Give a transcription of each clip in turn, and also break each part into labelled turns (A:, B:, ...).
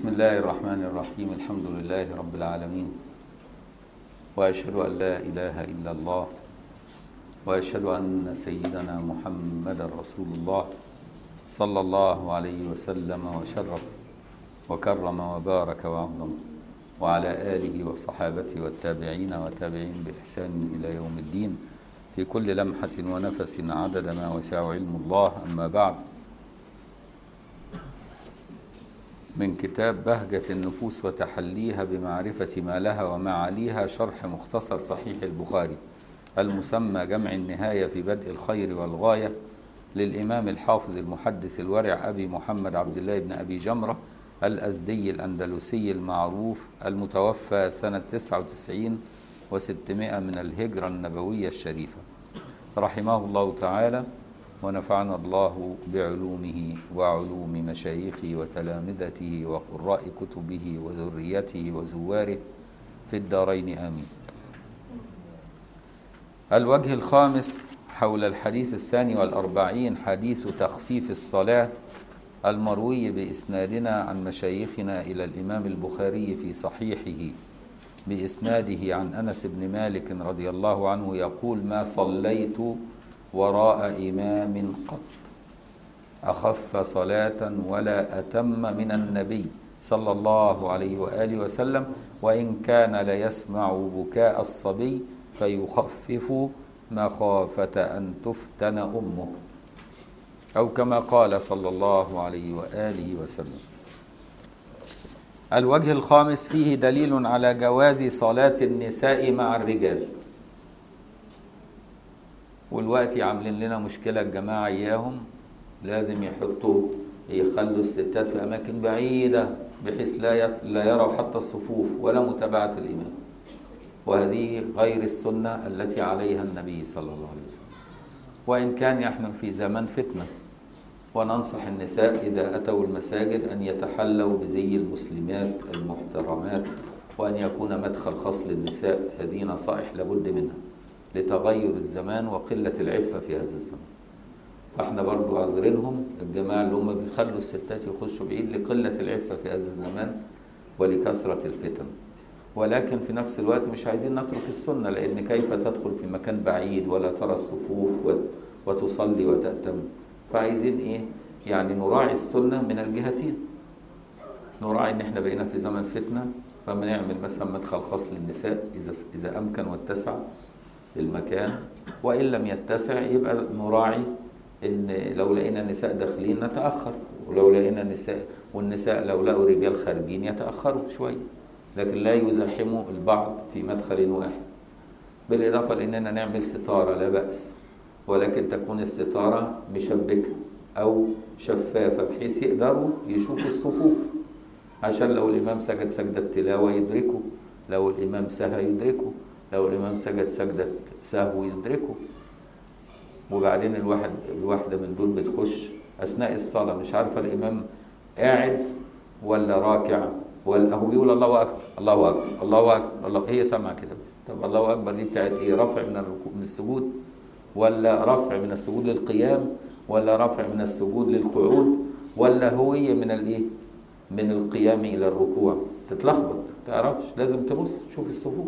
A: الله الرحمن الرحيم الحمد لله رب العالمين واشهد ان لا اله الا الله واشهد ان سيدنا محمدا رسول الله صلى الله عليه وسلم وشرف وكرم وبارك وعظم وعلى اله وصحابته والتابعين وتابعين باحسان الى يوم الدين في كل لمحه ونفس عدد ما وسع علم الله اما بعد من كتاب بهجة النفوس وتحليها بمعرفة ما لها ومعاليها شرح مختصر صحيح البخاري المسمى جمع النهاية في بدء الخير والغاية للإمام الحافظ المحدث الورع أبي محمد عبد الله بن أبي جمرة الأزدي الأندلسي المعروف المتوفى سنة 99 وستمائة من الهجرة النبوية الشريفة رحمه الله تعالى ونفعنا الله بعلومه وعلوم مشايخه وتلامذته وقراء كتبه وذريته وزواره في الدارين آمين الوجه الخامس حول الحديث الثاني والأربعين حديث تخفيف الصلاة المروي بإسنادنا عن مشايخنا إلى الإمام البخاري في صحيحه بإسناده عن أنس بن مالك رضي الله عنه يقول ما صليت وراء إمام قط أخف صلاة ولا أتم من النبي صلى الله عليه وآله وسلم وإن كان ليسمع بكاء الصبي فيخفف مخافة أن تفتن أمه أو كما قال صلى الله عليه وآله وسلم الوجه الخامس فيه دليل على جواز صلاة النساء مع الرجال والوقت عاملين لنا مشكلة الجماعة إياهم لازم يحطوا يخلوا الستات في أماكن بعيدة بحيث لا لا يروا حتى الصفوف ولا متابعة الإمام وهذه غير السنة التي عليها النبي صلى الله عليه وسلم وإن كان نحن في زمن فتنة وننصح النساء إذا أتوا المساجد أن يتحلوا بزي المسلمات المحترمات وأن يكون مدخل خاص للنساء هذه نصائح لابد منها لتغير الزمان وقلة العفة في هذا الزمان فاحنا برضو عذرينهم الجماعة اللي هم بيخلوا الستات يخشوا بعيد لقلة العفة في هذا الزمان ولكثرة الفتن ولكن في نفس الوقت مش عايزين نترك السنة لأن كيف تدخل في مكان بعيد ولا ترى الصفوف وتصلي وتأتم فعايزين إيه يعني نراعي السنة من الجهتين نراعي إن إحنا بقينا في زمن فتنة فبنعمل مثلا مدخل خاص للنساء إذا إذا أمكن واتسع المكان وإن لم يتسع يبقى نراعي إن لو لقينا النساء داخلين نتأخر ولو لقينا النساء والنساء لو لقوا رجال خارجين يتأخروا شوية لكن لا يزاحموا البعض في مدخل واحد بالإضافة لأننا نعمل ستارة لا بأس ولكن تكون الستارة مشبكة أو شفافة بحيث يقدروا يشوفوا الصفوف عشان لو الإمام سجد سجدة تلاوة يدركوا لو الإمام سهى يدركوا لو الإمام سجد سجدة سهو يدركه وبعدين الواحد الواحدة من دول بتخش أثناء الصلاة مش عارفة الإمام قاعد ولا راكع ولا هو بيقول الله أكبر الله أكبر الله أكبر الله هي سامعة كده بس طب الله أكبر دي بتاعت إيه رفع من الركوع من السجود ولا رفع من السجود للقيام ولا رفع من السجود للقعود ولا هوية من الإيه من القيام إلى الركوع تتلخبط تعرفش لازم تبص تشوف الصفوف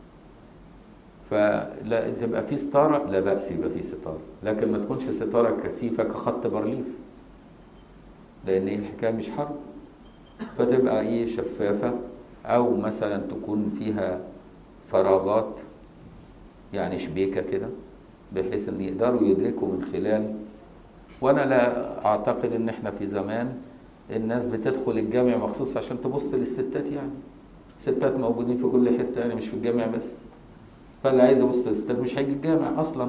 A: فلا تبقى في ستاره لا باس يبقى في ستاره لكن ما تكونش ستاره كثيفه كخط بارليف لان الحكايه مش حرب فتبقى ايه شفافه او مثلا تكون فيها فراغات يعني شبيكه كده بحيث ان يقدروا يدركوا من خلال وانا لا اعتقد ان احنا في زمان الناس بتدخل الجامع مخصوص عشان تبص للستات يعني ستات موجودين في كل حته يعني مش في الجامع بس فاللي عايز يبص للستات مش هيجي الجامع اصلا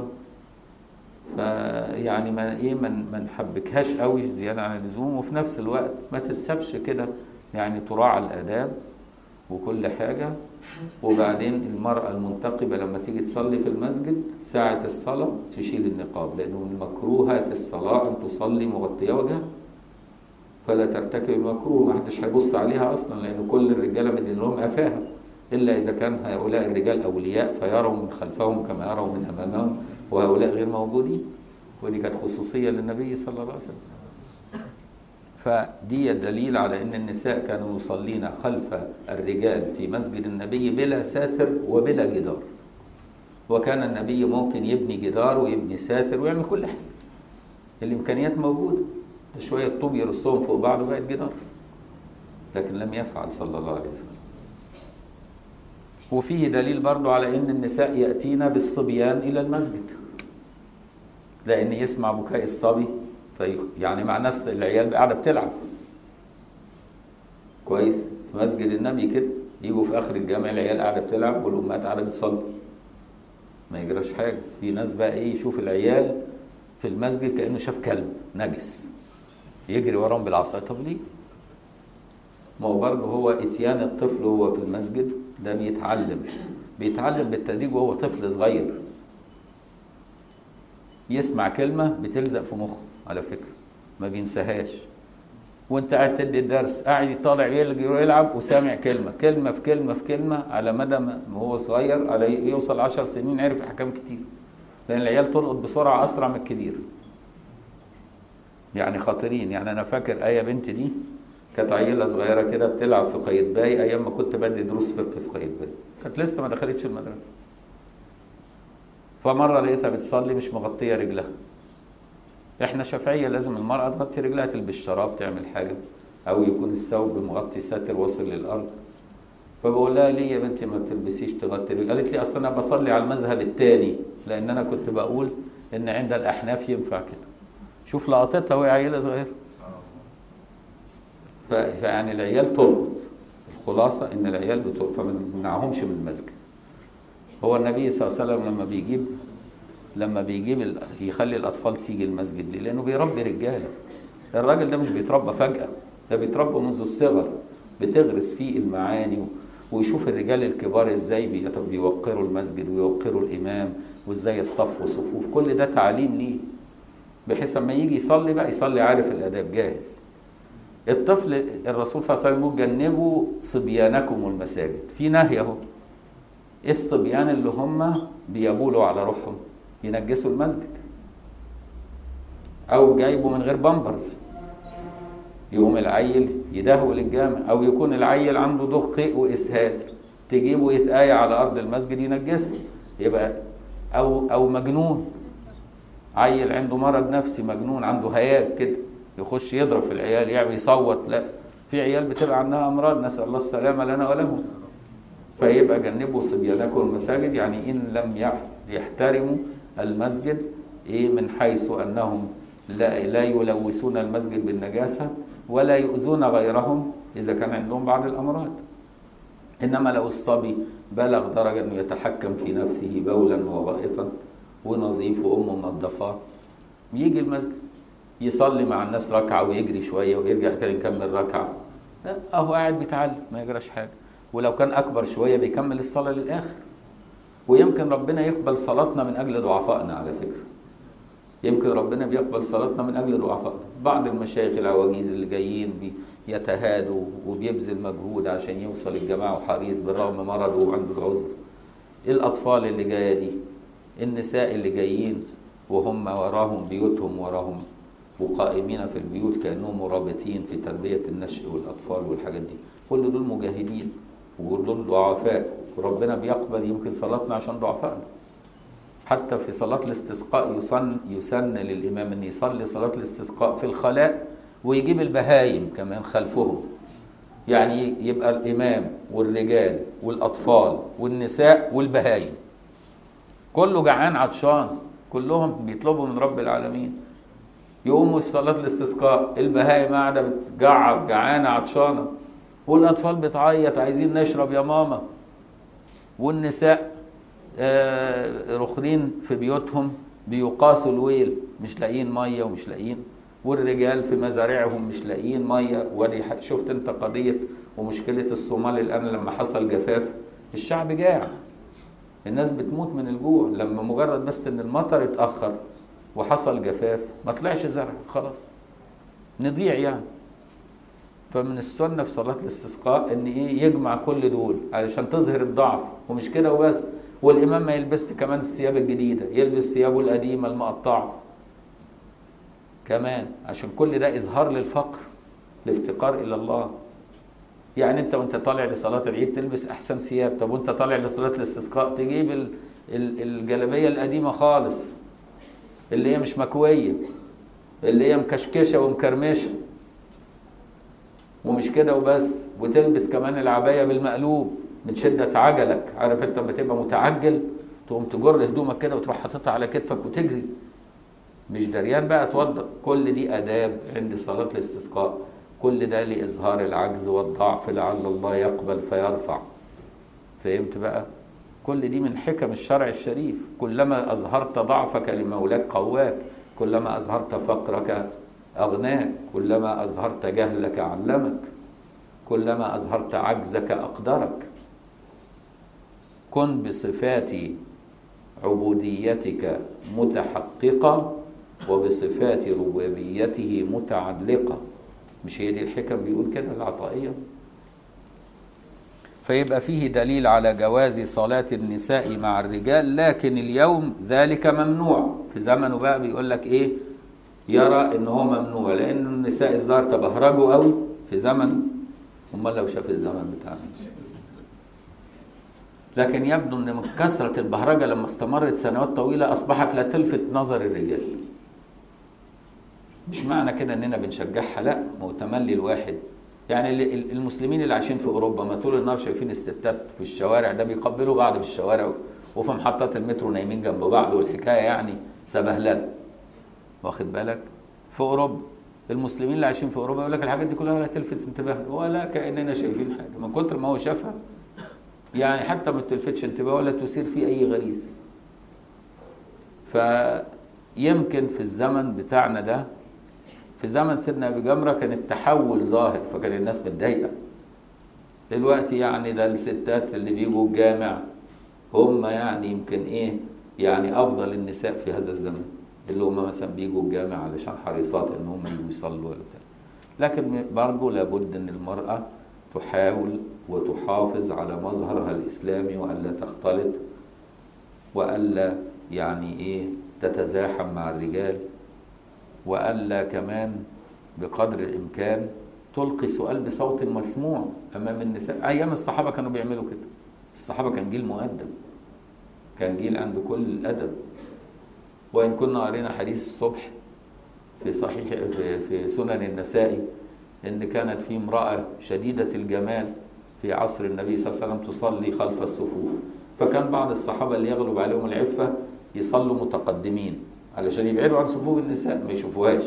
A: فيعني ما ايه ما ما نحبكهاش قوي زياده عن اللزوم وفي نفس الوقت ما تتسابش كده يعني تراعى الاداب وكل حاجه وبعدين المراه المنتقبه لما تيجي تصلي في المسجد ساعه الصلاه تشيل النقاب لانه من مكروهات الصلاه ان تصلي مغطيه وجهها فلا ترتكب المكروه ما حدش هيبص عليها اصلا لان كل الرجاله مدين لهم قفاها إلا إذا كان هؤلاء الرجال أولياء فيروا من خلفهم كما يروا من أمامهم وهؤلاء غير موجودين ودي كانت خصوصية للنبي صلى الله عليه وسلم فدي دليل على ان النساء كانوا يصلين خلف الرجال في مسجد النبي بلا ساتر وبلا جدار وكان النبي ممكن يبني جدار ويبني ساتر ويعمل كل حاجه الامكانيات موجوده شويه طوب يرصهم فوق بعض وبقت جدار لكن لم يفعل صلى الله عليه وسلم وفيه دليل برضو على ان النساء ياتين بالصبيان الى المسجد لان يسمع بكاء الصبي في يعني مع ناس العيال قاعده بتلعب كويس في مسجد النبي كده يجوا في اخر الجامع العيال قاعده بتلعب والامهات قاعده بتصلي ما يجراش حاجه في ناس بقى ايه يشوف العيال في المسجد كانه شاف كلب نجس يجري وراهم بالعصايه طب ليه ما هو برضه هو اتيان الطفل وهو في المسجد ده بيتعلم بيتعلم بالتدريج وهو طفل صغير يسمع كلمة بتلزق في مخه على فكرة ما بينساهاش وانت قاعد تدي الدرس قاعد يطالع يلقي ويلعب وسامع كلمة كلمة في كلمة في كلمة على مدى ما هو صغير على يوصل عشر سنين عرف أحكام كتير لأن العيال تلقط بسرعة أسرع من الكبير يعني خطيرين يعني أنا فاكر آية بنت دي كانت عيلة صغيرة كده بتلعب في قايتباي أيام ما كنت بدي دروس فقه في قايتباي كانت لسه ما دخلتش المدرسة فمرة لقيتها بتصلي مش مغطية رجلها احنا شافعية لازم المرأة تغطي رجلها تلبس شراب تعمل حاجة أو يكون الثوب مغطي ساتر واصل للأرض فبقول لها ليه يا بنتي ما بتلبسيش تغطي رجلها قالت لي أصل أنا بصلي على المذهب الثاني لأن أنا كنت بقول إن عند الأحناف ينفع كده شوف لقطتها وهي عيلة صغيرة فيعني العيال تلقط الخلاصة إن العيال بتلقط فما نمنعهمش من المسجد هو النبي صلى الله عليه وسلم لما بيجيب لما بيجيب ال... يخلي الاطفال تيجي المسجد ليه؟ لانه بيربي رجاله. الراجل ده مش بيتربى فجاه، ده بيتربى منذ الصغر بتغرس فيه المعاني و... ويشوف الرجال الكبار ازاي بي... بيوقروا المسجد ويوقروا الامام وازاي يصطفوا صفوف، كل ده تعليم ليه. بحيث لما يجي يصلي بقى يصلي عارف الاداب جاهز. الطفل الرسول صلى الله عليه وسلم يقول جنبوا صبيانكم المساجد، في نهي اهو. ايه الصبيان اللي هم بيبولوا على روحهم ينجسوا المسجد او جايبه من غير بامبرز يقوم العيل يدهول الجامع او يكون العيل عنده ضغط واسهال تجيبه يتآية على ارض المسجد ينجسه يبقى او او مجنون عيل عنده مرض نفسي مجنون عنده هياج كده يخش يضرب في العيال يعمل يصوت لا في عيال بتبقى عندها امراض نسال الله السلامه لنا ولهم فيبقى جنبوا صبيانكم المساجد يعني ان لم يحترموا المسجد ايه من حيث انهم لا, لا يلوثون المسجد بالنجاسه ولا يؤذون غيرهم اذا كان عندهم بعض الامراض انما لو الصبي بلغ درجه انه يتحكم في نفسه بولا وغائطا ونظيف وامه منظفاه يجي المسجد يصلي مع الناس ركعه ويجري شويه ويرجع كده يكمل ركعه لا اهو قاعد بيتعلم ما يجراش حاجه ولو كان اكبر شويه بيكمل الصلاه للاخر ويمكن ربنا يقبل صلاتنا من اجل ضعفائنا على فكره يمكن ربنا بيقبل صلاتنا من اجل ضعفائنا بعض المشايخ العواجيز اللي جايين بيتهادوا وبيبذل مجهود عشان يوصل الجماعه وحريص بالرغم مرضه وعنده العذر الاطفال اللي جايه دي النساء اللي جايين وهم وراهم بيوتهم وراهم وقائمين في البيوت كانهم مرابطين في تربيه النشء والاطفال والحاجات دي كل دول مجاهدين ودول ضعفاء وربنا بيقبل يمكن صلاتنا عشان ضعفائنا حتى في صلاة الاستسقاء يسن يسن للإمام أن يصلي صلاة الاستسقاء في الخلاء ويجيب البهايم كمان خلفهم يعني يبقى الإمام والرجال والأطفال والنساء والبهايم كله جعان عطشان كلهم بيطلبوا من رب العالمين يقوموا في صلاة الاستسقاء البهايم قاعدة بتجعر جعانة عطشانة والأطفال بتعيط عايزين نشرب يا ماما والنساء آه رخرين في بيوتهم بيقاسوا الويل مش لاقيين ميه ومش لاقيين والرجال في مزارعهم مش لاقيين ميه ودي شفت انت قضيه ومشكله الصومال الان لما حصل جفاف الشعب جاع الناس بتموت من الجوع لما مجرد بس ان المطر اتاخر وحصل جفاف ما طلعش زرع خلاص نضيع يعني فمن السنه في صلاه الاستسقاء ان ايه يجمع كل دول علشان تظهر الضعف ومش كده وبس والامام ما يلبسش كمان الثياب الجديده يلبس ثيابه القديمه المقطعه كمان عشان كل ده اظهار للفقر الافتقار الى الله يعني انت وانت طالع لصلاه العيد تلبس احسن ثياب طب وانت طالع لصلاه الاستسقاء تجيب ال- ال- الجلابيه القديمه خالص اللي هي مش مكويه اللي هي مكشكشه ومكرمشه ومش كده وبس وتلبس كمان العبايه بالمقلوب من شده عجلك عارف انت لما تبقى متعجل تقوم تجر هدومك كده وتروح حاططها على كتفك وتجري مش دريان بقى توضأ كل دي آداب عند صلاة الاستسقاء كل ده لإظهار العجز والضعف لعل الله يقبل فيرفع فهمت بقى كل دي من حكم الشرع الشريف كلما أظهرت ضعفك لمولاك قواك كلما أظهرت فقرك أغناك كلما أظهرت جهلك علمك كلما أظهرت عجزك أقدرك كن بصفات عبوديتك متحققة وبصفات ربوبيته متعلقة مش هي دي الحكم بيقول كده العطائية فيبقى فيه دليل على جواز صلاة النساء مع الرجال لكن اليوم ذلك ممنوع في زمنه بقى بيقول لك ايه يرى ان هو ممنوع لان النساء الظاهر تبهرجوا قوي في زمنه امال لو شاف الزمن بتاعنا لكن يبدو ان من كثره البهرجه لما استمرت سنوات طويله اصبحت لا تلفت نظر الرجال مش معنى كده اننا بنشجعها لا ما هو تملي الواحد يعني ال- ال- المسلمين اللي عايشين في اوروبا ما طول النهار شايفين الستات في الشوارع ده بيقبلوا بعض في الشوارع وفي محطات المترو نايمين جنب بعض والحكايه يعني سبهلله واخد بالك في اوروبا المسلمين اللي عايشين في اوروبا يقول لك الحاجات دي كلها ولا تلفت انتباه ولا كاننا شايفين حاجه من كتر ما هو شافها يعني حتى ما تلفتش انتباه ولا تثير فيه اي غريزه فيمكن في الزمن بتاعنا ده في زمن سيدنا ابي جمره كان التحول ظاهر فكان الناس متضايقه دلوقتي يعني ده الستات اللي بيجوا الجامع هم يعني يمكن ايه يعني افضل النساء في هذا الزمن اللي هم مثلا بيجوا الجامع علشان حريصات ان هم يجوا يصلوا ولا بتاع لكن برضه لابد ان المراه تحاول وتحافظ على مظهرها الاسلامي والا تختلط والا يعني ايه تتزاحم مع الرجال والا كمان بقدر الامكان تلقي سؤال بصوت مسموع امام النساء ايام الصحابه كانوا بيعملوا كده الصحابه كان جيل مؤدب كان جيل عنده كل الادب وان كنا قرينا حديث الصبح في صحيح في, في سنن النسائي ان كانت في امراه شديده الجمال في عصر النبي صلى الله عليه وسلم تصلي خلف الصفوف فكان بعض الصحابه اللي يغلب عليهم العفه يصلوا متقدمين علشان يبعدوا عن صفوف النساء ما يشوفوهاش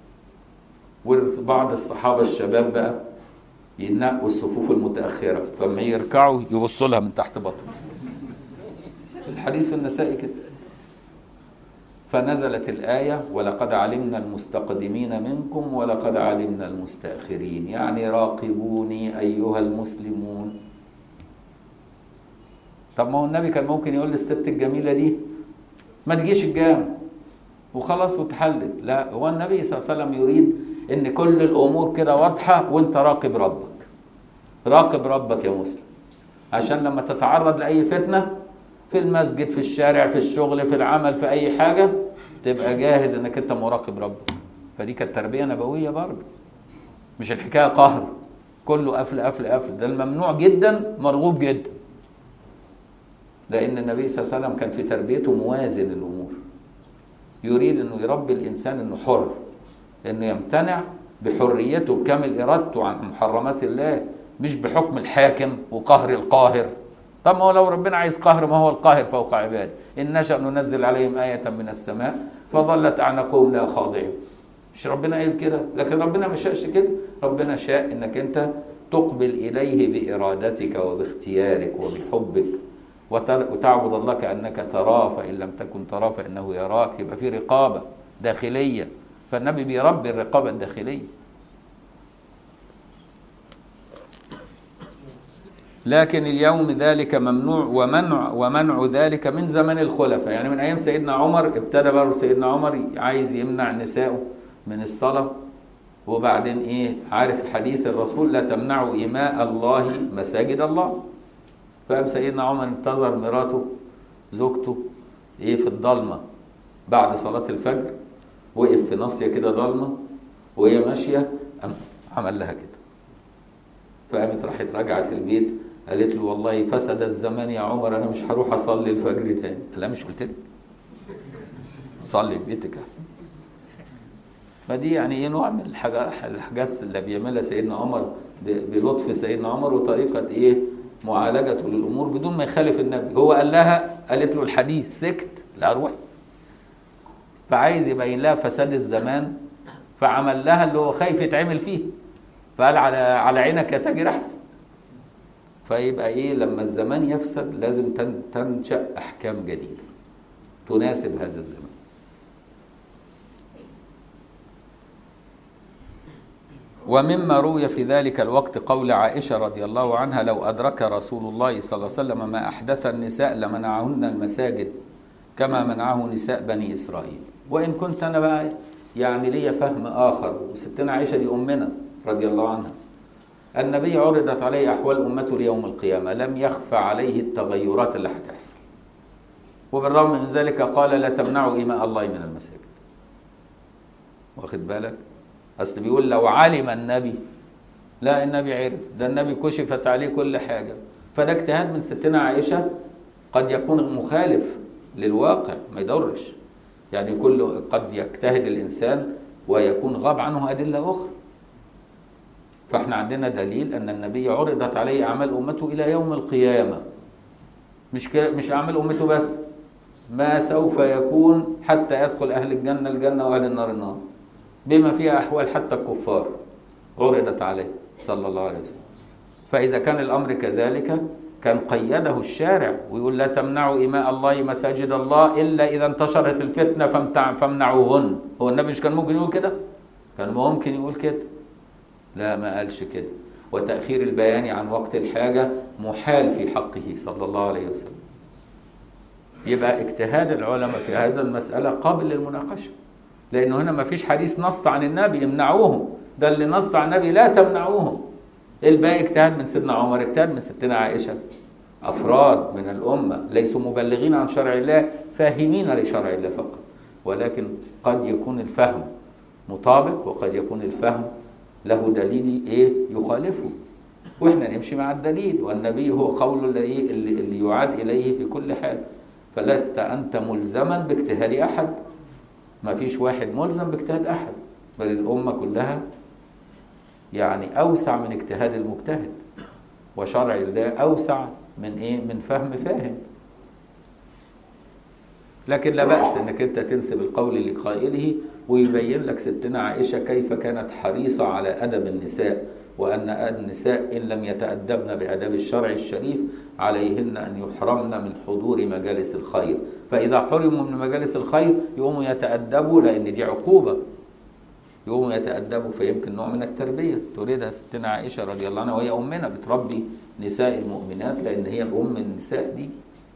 A: وبعض الصحابه الشباب بقى ينقوا الصفوف المتاخره فلما يركعوا يبصوا لها من تحت بطن الحديث في النساء كده فنزلت الآية ولقد علمنا المستقدمين منكم ولقد علمنا المستأخرين يعني راقبوني أيها المسلمون طب ما هو النبي كان ممكن يقول للست الجميلة دي ما تجيش الجامع وخلاص وتحلل لا هو النبي صلى الله عليه وسلم يريد ان كل الامور كده واضحه وانت راقب ربك راقب ربك يا مسلم عشان لما تتعرض لاي فتنه في المسجد في الشارع في الشغل في العمل في اي حاجه تبقى جاهز انك انت مراقب ربك فدي كانت تربيه نبويه برضه مش الحكايه قهر كله قفل قفل قفل ده الممنوع جدا مرغوب جدا لان النبي صلى الله عليه وسلم كان في تربيته موازن الامور يريد انه يربي الانسان انه حر انه يمتنع بحريته بكامل ارادته عن محرمات الله مش بحكم الحاكم وقهر القاهر طب ما هو لو ربنا عايز قهر ما هو القاهر فوق عباده ان نشا ننزل عليهم ايه من السماء فظلت اعناقهم لا خاضعين مش ربنا قال كده لكن ربنا ما شاءش كده ربنا شاء انك انت تقبل اليه بارادتك وباختيارك وبحبك وتر- وتعبد الله كانك تراه فان لم تكن تراه فانه يراك يبقى في رقابه داخليه فالنبي بيربي الرقابه الداخليه لكن اليوم ذلك ممنوع ومنع ومنع ذلك من زمن الخلفاء يعني من ايام سيدنا عمر ابتدى برضه سيدنا عمر عايز يمنع نسائه من الصلاه وبعدين ايه عارف حديث الرسول لا تمنعوا إماء الله مساجد الله فقام سيدنا عمر انتظر مراته زوجته ايه في الضلمه بعد صلاه الفجر وقف في ناصيه كده ضلمه وهي ماشيه قام عمل لها كده فقامت راحت رجعت البيت قالت له والله فسد الزمان يا عمر انا مش هروح اصلي الفجر تاني لا مش قلت لك صلي في بيتك احسن فدي يعني ايه نوع من الحاجات الحاجات اللي بيعملها سيدنا عمر ب- بلطف سيدنا عمر وطريقه ايه معالجته للامور بدون ما يخالف النبي هو قال لها قالت له الحديث سكت لا روح فعايز يبين لها فساد الزمان فعمل لها اللي هو خايف يتعمل فيه فقال على على عينك يا تاجر احسن فيبقى ايه لما الزمان يفسد لازم تن- تنشا احكام جديده تناسب هذا الزمان ومما روي في ذلك الوقت قول عائشه رضي الله عنها لو ادرك رسول الله صلى الله عليه وسلم ما احدث النساء لمنعهن المساجد كما منعه نساء بني اسرائيل وان كنت انا بقى يعني ليا فهم اخر وستنا عائشه دي امنا رضي الله عنها النبي عرضت عليه احوال امته ليوم القيامه لم يخفى عليه التغيرات اللي هتحصل وبالرغم من ذلك قال لا تمنعوا إيماء الله من المساجد واخد بالك أصل بيقول لو علم النبي لا النبي عرف ده النبي كشفت عليه كل حاجة فده اجتهاد من ستنا عائشة قد يكون مخالف للواقع ما يضرش يعني كل قد يجتهد الإنسان ويكون غاب عنه أدلة أخرى فاحنا عندنا دليل أن النبي عرضت عليه أعمال أمته إلى يوم القيامة مش كده مش أعمال أمته بس ما سوف يكون حتى يدخل أهل الجنة الجنة وأهل النار النار بما فيها أحوال حتى الكفار عرضت عليه صلى الله عليه وسلم فإذا كان الأمر كذلك كان قيده الشارع ويقول لا تمنعوا إماء الله مساجد الله إلا إذا انتشرت الفتنة فامتع- فامنعوهن هو النبي مش كان ممكن يقول كده كان ممكن يقول كده لا ما قالش كده وتأخير البيان عن وقت الحاجة محال في حقه صلى الله عليه وسلم يبقى اجتهاد العلماء في هذا المسألة قابل للمناقشة لأنه هنا ما فيش حديث نص عن النبي امنعوهم ده اللي نص عن النبي لا تمنعوهم الباقي اجتهاد من سيدنا عمر اجتهاد من ستنا عائشة أفراد من الأمة ليسوا مبلغين عن شرع الله فاهمين لشرع الله فقط ولكن قد يكون الفهم مطابق وقد يكون الفهم له دليل ايه يخالفه واحنا نمشي مع الدليل والنبي هو قول اللي, اللي, اللي يعاد اليه في كل حال فلست انت ملزما باجتهاد احد ما فيش واحد ملزم باجتهاد احد بل الامه كلها يعني اوسع من اجتهاد المجتهد وشرع الله اوسع من ايه من فهم فاهم لكن لا بأس انك انت تنسب القول لقائله ويبين لك ستنا عائشة كيف كانت حريصة على أدب النساء وأن النساء إن لم يتأدبن بأدب الشرع الشريف عليهن أن يحرمن من حضور مجالس الخير فإذا حرموا من مجالس الخير يقوموا يتأدبوا لأن دي عقوبة يقوموا يتأدبوا فيمكن نوع من التربية تريدها ستنا عائشة رضي الله عنها وهي أمنا بتربي نساء المؤمنات لأن هي أم النساء دي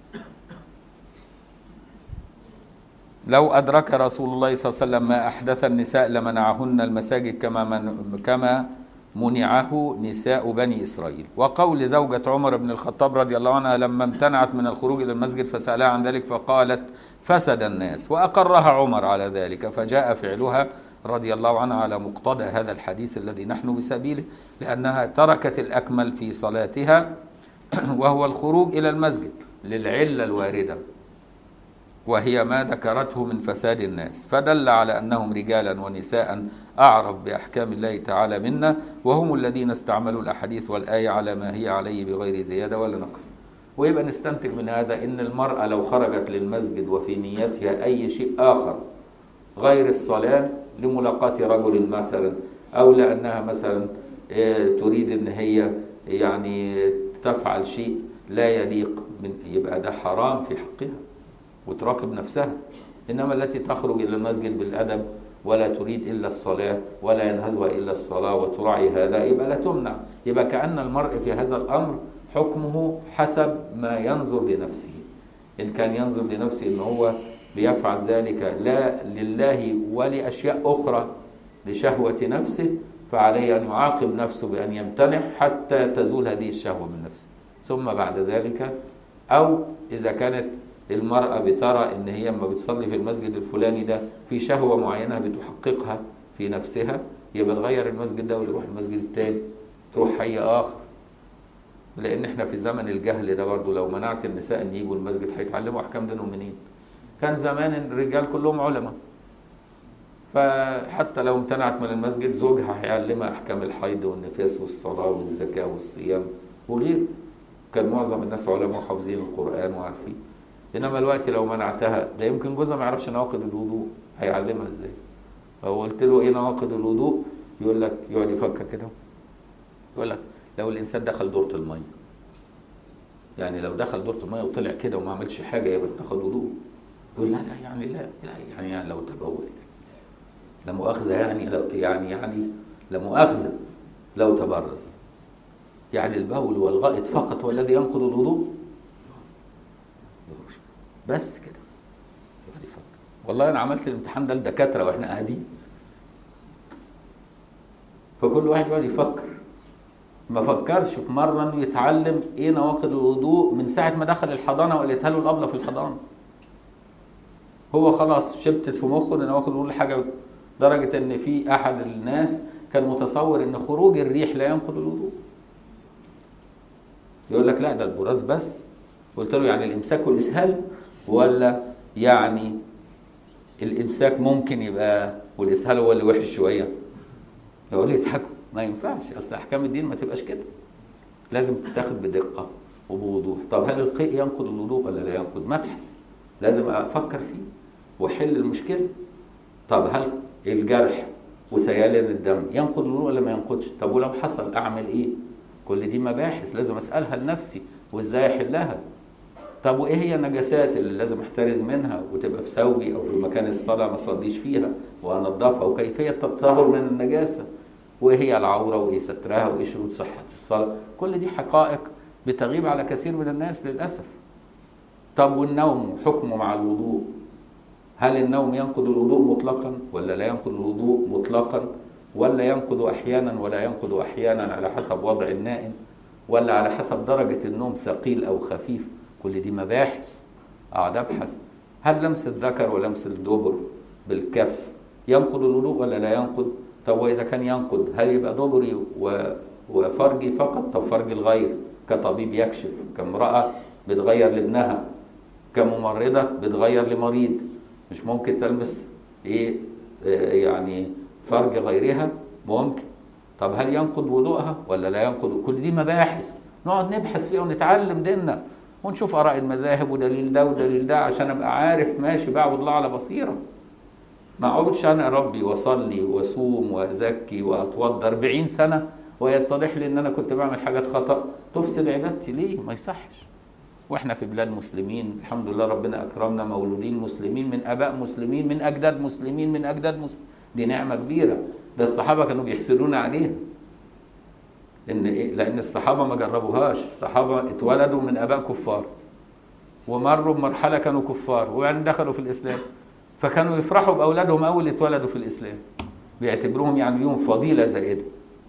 A: لو أدرك رسول الله صلى الله عليه وسلم ما أحدث النساء لمنعهن المساجد كما من كما منعه نساء بني إسرائيل وقول زوجة عمر بن الخطاب رضي الله عنها لما امتنعت من الخروج إلى المسجد فسألها عن ذلك فقالت فسد الناس وأقرها عمر على ذلك فجاء فعلها رضي الله عنها على مقتضى هذا الحديث الذي نحن بسبيله لأنها تركت الأكمل في صلاتها وهو الخروج إلى المسجد للعلة الواردة وهي ما ذكرته من فساد الناس فدل على انهم رجالا ونساء اعرف باحكام الله تعالى منا وهم الذين استعملوا الاحاديث والايه على ما هي عليه بغير زياده ولا نقص ويبقى نستنتج من هذا ان المراه لو خرجت للمسجد وفي نيتها اي شيء اخر غير الصلاه لملاقاه رجل مثلا او لانها مثلا إيه، تريد ان هي يعني تفعل شيء لا يليق من يبقى ده حرام في حقها وتراقب نفسها انما التي تخرج الى المسجد بالادب ولا تريد الا الصلاه ولا ينهزها الا الصلاه وتراعي هذا يبقى لا تمنع يبقى كان المرء في هذا الامر حكمه حسب ما ينظر لنفسه ان كان ينظر لنفسه ان هو بيفعل ذلك لا لله ولاشياء اخرى لشهوه نفسه فعليه ان يعاقب نفسه بان يمتنع حتى تزول هذه الشهوه من نفسه ثم بعد ذلك او اذا كانت المرأة بترى إن هي لما بتصلي في المسجد الفلاني ده في شهوة معينة بتحققها في نفسها يبقى تغير المسجد ده ويروح المسجد التاني تروح حي اخر لان احنا في زمن الجهل ده برضو لو منعت النساء ان يجوا المسجد هيتعلموا احكام دينهم منين كان زمان الرجال كلهم علماء فحتى لو امتنعت من المسجد زوجها هيعلمها احكام الحيض والنفاس والصلاه والزكاه والصيام وغيره كان معظم الناس علماء وحافظين القران وعارفين انما الوقت لو منعتها ده يمكن جوزها ما يعرفش نواقض الوضوء هيعلمها ازاي فهو قلت له ايه نواقض الوضوء يقول لك يقعد يفكر كده يقول لك لو الانسان دخل دوره الميه يعني لو دخل دوره الميه وطلع كده وما عملش حاجه يبقى اتخذ وضوء يقول لا لا يعني لا, لا يعني, يعني لو تبول لا مؤاخذه يعني لو يعني يعني لا مؤاخذه لو تبرز يعني البول والغائط فقط هو الذي ينقض الوضوء بس كده يقعد يفكر والله انا عملت الامتحان ده لدكاتره واحنا قاعدين فكل واحد يقعد يفكر ما فكرش في مره انه يتعلم ايه نواقض الوضوء من ساعه ما دخل الحضانه وقالتها له الابله في الحضانه هو خلاص شبتت في مخه ان نواقض الوضوء حاجه درجه ان في احد الناس كان متصور ان خروج الريح لا ينقض الوضوء يقول لك لا ده البراز بس قلت له يعني الامساك والاسهال ولا يعني الامساك ممكن يبقى والاسهال هو اللي وحش شويه يقول لي يضحكوا ما ينفعش اصل احكام الدين ما تبقاش كده لازم تتاخد بدقه وبوضوح طب هل القيء ينقض الوضوء ولا لا ينقض مبحث لازم افكر فيه واحل المشكله طب هل الجرح وسيلان الدم ينقض الوضوء ولا ما ينقضش طب ولو حصل اعمل ايه كل دي مباحث لازم اسالها لنفسي وازاي احلها طب وايه هي النجاسات اللي لازم احترز منها وتبقى في ثوبي او في مكان الصلاه ما اصليش فيها وانضفها وكيفيه التطهر من النجاسه وايه هي العوره وايه سترها وايه شروط صحه الصلاه كل دي حقائق بتغيب على كثير من الناس للاسف طب والنوم حكمه مع الوضوء هل النوم ينقض الوضوء مطلقا ولا لا ينقض الوضوء مطلقا ولا ينقض احيانا ولا ينقض احيانا على حسب وضع النائم ولا على حسب درجه النوم ثقيل او خفيف كل دي مباحث اقعد ابحث هل لمس الذكر ولمس الدبر بالكف ينقض الوضوء ولا لا ينقض طب واذا كان ينقض هل يبقى دبري و... وفرجي فقط طب فرج الغير كطبيب يكشف كامراه بتغير لابنها كممرضه بتغير لمريض مش ممكن تلمس ايه آه يعني فرج غيرها ممكن طب هل ينقض وضوءها ولا لا ينقض كل دي مباحث نقعد نبحث فيها ونتعلم ديننا ونشوف اراء المذاهب ودليل ده ودليل ده عشان ابقى عارف ماشي بعبد الله على بصيره ما اقعدش انا ربي واصلي واصوم وازكي واتوضى 40 سنه ويتضح لي ان انا كنت بعمل حاجات خطا تفسد عبادتي ليه ما يصحش واحنا في بلاد مسلمين الحمد لله ربنا اكرمنا مولودين مسلمين من اباء مسلمين من اجداد مسلمين من اجداد مسلمين دي نعمه كبيره ده الصحابه كانوا بيحسدونا عليها لان إيه؟ لان الصحابه ما جربوهاش الصحابه اتولدوا من اباء كفار ومروا بمرحله كانوا كفار وبعدين دخلوا في الاسلام فكانوا يفرحوا باولادهم اول اتولدوا في الاسلام بيعتبروهم يعني ليهم فضيله زائده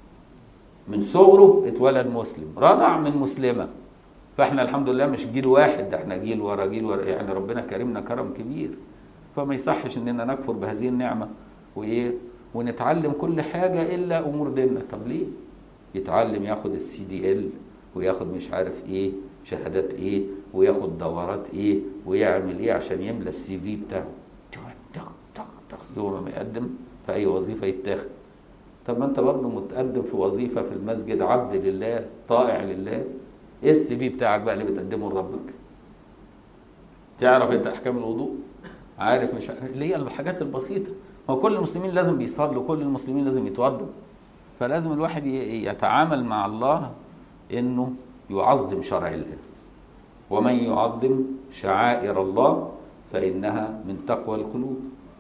A: من صغره اتولد مسلم رضع من مسلمه فاحنا الحمد لله مش جيل واحد ده احنا جيل ورا جيل ورا يعني ربنا كرمنا كرم كبير فما يصحش اننا نكفر بهذه النعمه وايه ونتعلم كل حاجه الا امور ديننا طب ليه يتعلم ياخد السي دي ال وياخد مش عارف ايه شهادات ايه وياخد دورات ايه ويعمل ايه عشان يملى السي في بتاعه تخ تخ تخ يوم ما يقدم في اي وظيفه يتاخد طب ما انت برضه متقدم في وظيفه في المسجد عبد لله طائع لله ايه السي في بتاعك بقى اللي بتقدمه لربك تعرف انت احكام الوضوء عارف مش عارف اللي هي الحاجات البسيطه هو كل المسلمين لازم بيصلوا كل المسلمين لازم يتوضوا فلازم الواحد يتعامل مع الله انه يعظم شرع الله ومن يعظم شعائر الله فانها من تقوى القلوب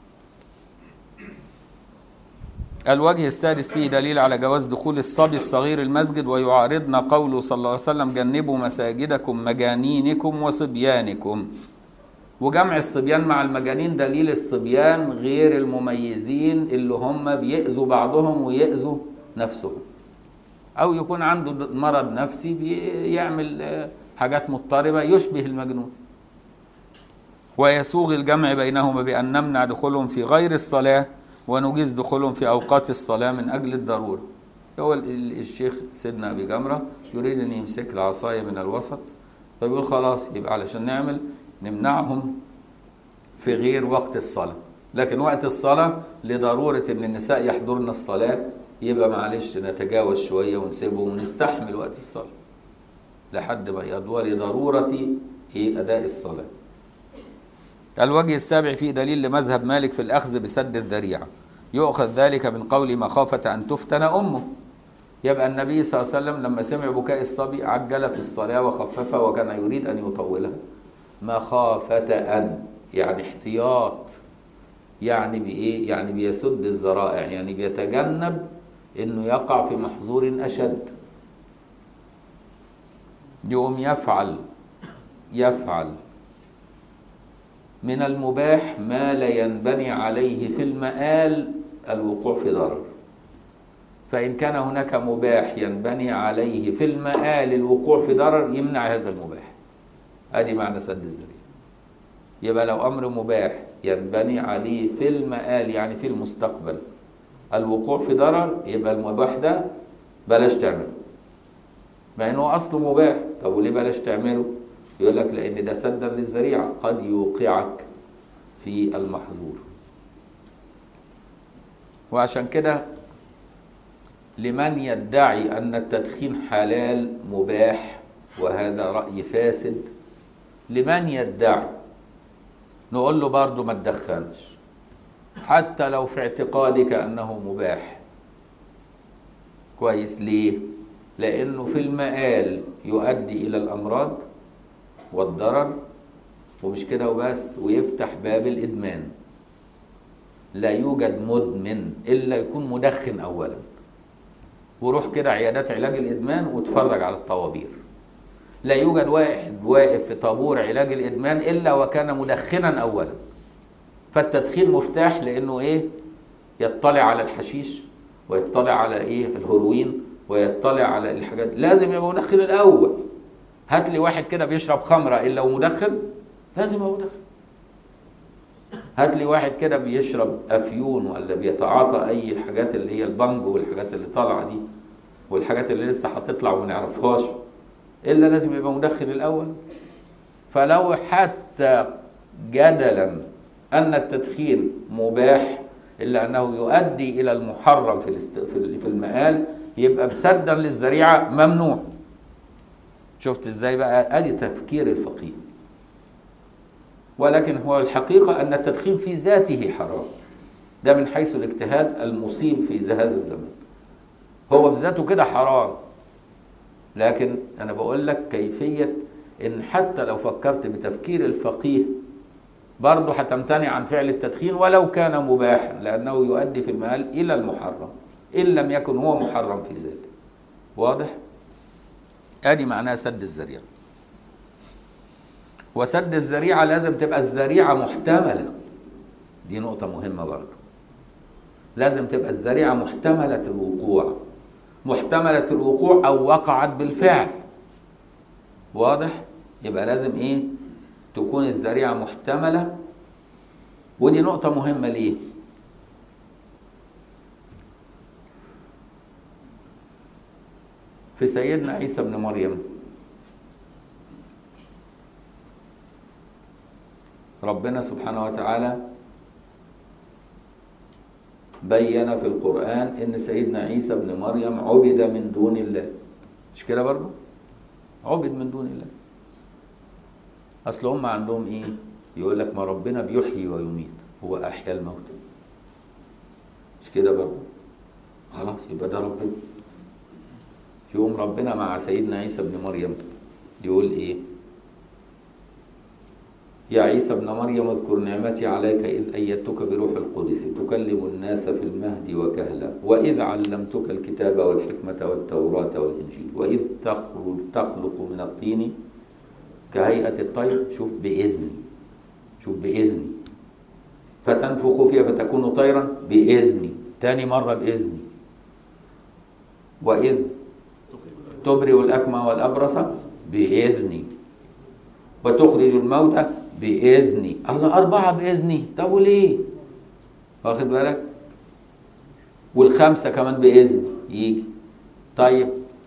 A: الوجه السادس فيه دليل على جواز دخول الصبي الصغير المسجد ويعارضنا قوله صلى الله عليه وسلم جنبوا مساجدكم مجانينكم وصبيانكم وجمع الصبيان مع المجانين دليل الصبيان غير المميزين اللي هم بيأذوا بعضهم ويأذوا نفسهم أو يكون عنده مرض نفسي بيعمل حاجات مضطربة يشبه المجنون ويسوغ الجمع بينهما بأن نمنع دخولهم في غير الصلاة ونجيز دخولهم في أوقات الصلاة من أجل الضرورة هو ال- ال- الشيخ سيدنا أبي جمرة يريد أن يمسك العصاية من الوسط فبيقول خلاص يبقى علشان نعمل نمنعهم في غير وقت الصلاة لكن وقت الصلاة لضرورة أن النساء يحضرن الصلاة يبقى معلش نتجاوز شوية ونسيبهم ونستحمل وقت الصلاة لحد ما يضوى لضرورة إيه أداء الصلاة الوجه السابع فيه دليل لمذهب مالك في الأخذ بسد الذريعة يؤخذ ذلك من قول مخافة أن تفتن أمه يبقى النبي صلى الله عليه وسلم لما سمع بكاء الصبي عجل في الصلاة وخففها وكان يريد أن يطولها مخافة أن يعني احتياط يعني بإيه؟ يعني بيسد الذرائع يعني بيتجنب إنه يقع في محظور أشد يقوم يفعل يفعل من المباح ما لا ينبني عليه في المآل الوقوع في ضرر فإن كان هناك مباح ينبني عليه في المآل الوقوع في ضرر يمنع هذا المباح ادي معنى سد الذريعه يبقى لو امر مباح ينبني عليه في المآل يعني في المستقبل الوقوع في ضرر يبقى المباح ده بلاش تعمله مع انه اصله مباح طب وليه بلاش تعمله يقول لك لان ده سدا للذريعه قد يوقعك في المحظور وعشان كده لمن يدعي ان التدخين حلال مباح وهذا راي فاسد لمن يدعي نقول له برضه ما تدخنش حتى لو في اعتقادك انه مباح كويس ليه لانه في المآل يؤدي الى الامراض والضرر ومش كده وبس ويفتح باب الادمان لا يوجد مدمن الا يكون مدخن اولا وروح كده عيادات علاج الادمان واتفرج على الطوابير لا يوجد واحد واقف في طابور علاج الادمان الا وكان مدخنا اولا فالتدخين مفتاح لانه ايه يطلع على الحشيش ويطلع على ايه الهروين ويطلع على الحاجات لازم يبقى مدخن الاول هات لي واحد كده بيشرب خمره الا ومدخن لازم يبقى مدخن هات لي واحد كده بيشرب افيون ولا بيتعاطى اي الحاجات اللي هي البانجو والحاجات اللي طالعه دي والحاجات اللي لسه هتطلع وما نعرفهاش الا لازم يبقى مدخن الاول فلو حتى جدلا ان التدخين مباح الا انه يؤدي الى المحرم في الاست... في ال- في المآل يبقى مسدا للذريعه ممنوع شفت ازاي بقى ادي تفكير الفقيه ولكن هو الحقيقه ان التدخين في ذاته حرام ده من حيث الاجتهاد المصيب في هذا الزمان هو في ذاته كده حرام لكن انا بقول لك كيفيه ان حتى لو فكرت بتفكير الفقيه برضه هتمتنع عن فعل التدخين ولو كان مباحا لانه يؤدي في المآل الى المحرم ان لم يكن هو محرم في ذاته واضح ادي معناها سد الذريعه وسد الذريعه لازم تبقى الذريعه محتمله دي نقطه مهمه برضه لازم تبقى الذريعه محتمله الوقوع محتملة الوقوع أو وقعت بالفعل واضح؟ يبقى لازم إيه؟ تكون الذريعة محتملة ودي نقطة مهمة ليه؟ في سيدنا عيسى بن مريم ربنا سبحانه وتعالى بين في القرآن إن سيدنا عيسى بن مريم عبد من دون الله مش كده برضه؟ عبد من دون الله أصل هم عندهم إيه؟ يقول لك ما ربنا بيحيي ويميت هو أحيا الموتى مش كده برضه؟ خلاص يبقى ده ربنا يقوم ربنا مع سيدنا عيسى بن مريم يقول إيه؟ يا عيسى ابن مريم اذكر نعمتي عليك إذ أيدتك بروح القدس تكلم الناس في المهد وكهلا وإذ علمتك الكتاب والحكمة والتوراة والإنجيل وإذ تخرج تخلق من الطين كهيئة الطير شوف بإذني شوف بإذني فتنفخ فيها فتكون طيرا بإذني تاني مرة بإذني وإذ تبرئ الأكمى والأبرص بإذني وتخرج الموتى بإذني الله أربعة بإذني طب وليه واخد بالك والخمسة كمان بإذن يجي طيب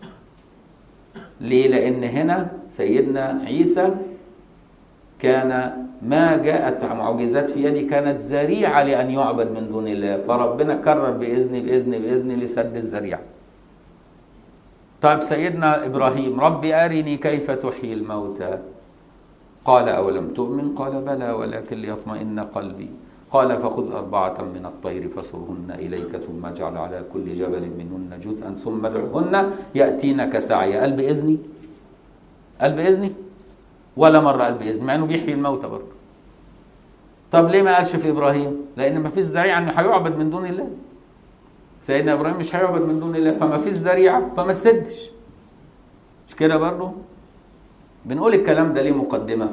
A: ليه لأن هنا سيدنا عيسى كان ما جاءت معجزات في يدي كانت ذريعة لأن يعبد من دون الله فربنا كرر بإذن بإذن بإذن لسد الذريعة طيب سيدنا إبراهيم رب أرني كيف تحيي الموتى قال أولم تؤمن قال بلى ولكن ليطمئن قلبي قال فخذ أربعة من الطير فصرهن إليك ثم اجعل على كل جبل منهن جزءا ثم ادعهن يأتينك سعيا قال بإذني قال بإذني ولا مرة قال بإذن مع إنه بيحيي الموتى برضه طب ليه ما قالش في إبراهيم لأن ما فيش ذريعة إنه هيعبد من دون الله سيدنا إبراهيم مش هيعبد من دون الله فما فيش ذريعة فما سدش مش كده برضه بنقول الكلام ده ليه مقدمة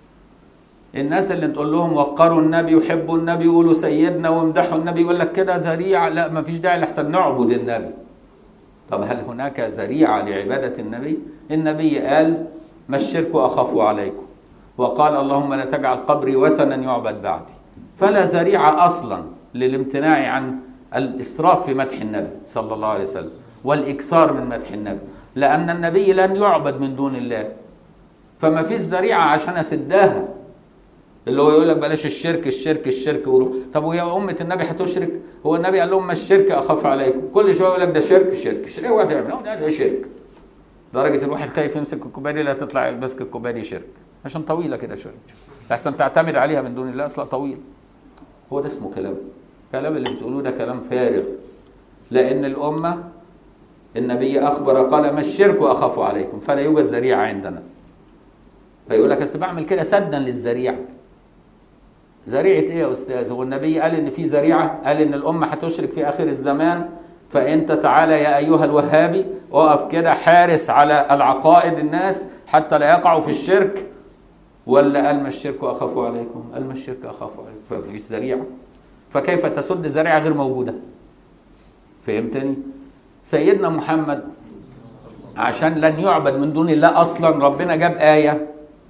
A: الناس اللي تقول لهم وقروا النبي يحبوا النبي يقولوا سيدنا وامدحوا النبي يقول لك كده ذريعة لا ما فيش داعي لحسن نعبد النبي طب هل هناك ذريعة لعبادة النبي النبي قال ما الشرك أخاف عليكم وقال اللهم لا تجعل قبري وثنا يعبد بعدي فلا ذريعة أصلا للامتناع عن الإسراف في مدح النبي صلى الله عليه وسلم والإكثار من مدح النبي لأن النبي لن يعبد من دون الله فما فيش ذريعة عشان أسدها اللي هو يقول لك بلاش الشرك الشرك الشرك وروح طب وهي أمة النبي هتشرك هو النبي قال لهم ما الشرك أخاف عليكم كل شوية يقول لك ده شرك شرك شرك اوعى تعمل ده, ده شرك درجة الواحد خايف يمسك الكوباية دي لا تطلع ماسك الكوباية دي شرك عشان طويلة كده شوية لحسن تعتمد عليها من دون الله أصلا طويل هو ده اسمه كلام كلام اللي بتقولوه ده كلام فارغ لأن الأمة النبي أخبر قال ما الشرك أخاف عليكم فلا يوجد ذريعة عندنا فيقول لك أصل بعمل كده سدا للذريعة ذريعة إيه يا أستاذ؟ هو النبي قال إن في ذريعة؟ قال إن الأمة هتشرك في آخر الزمان فأنت تعالى يا أيها الوهابي اقف كده حارس على العقائد الناس حتى لا يقعوا في الشرك ولا قال ما الشرك أخاف عليكم؟ قال ما الشرك أخاف عليكم ففي ذريعة فكيف تسد ذريعة غير موجودة؟ فهمتني؟ سيدنا محمد عشان لن يعبد من دون الله أصلا ربنا جاب آية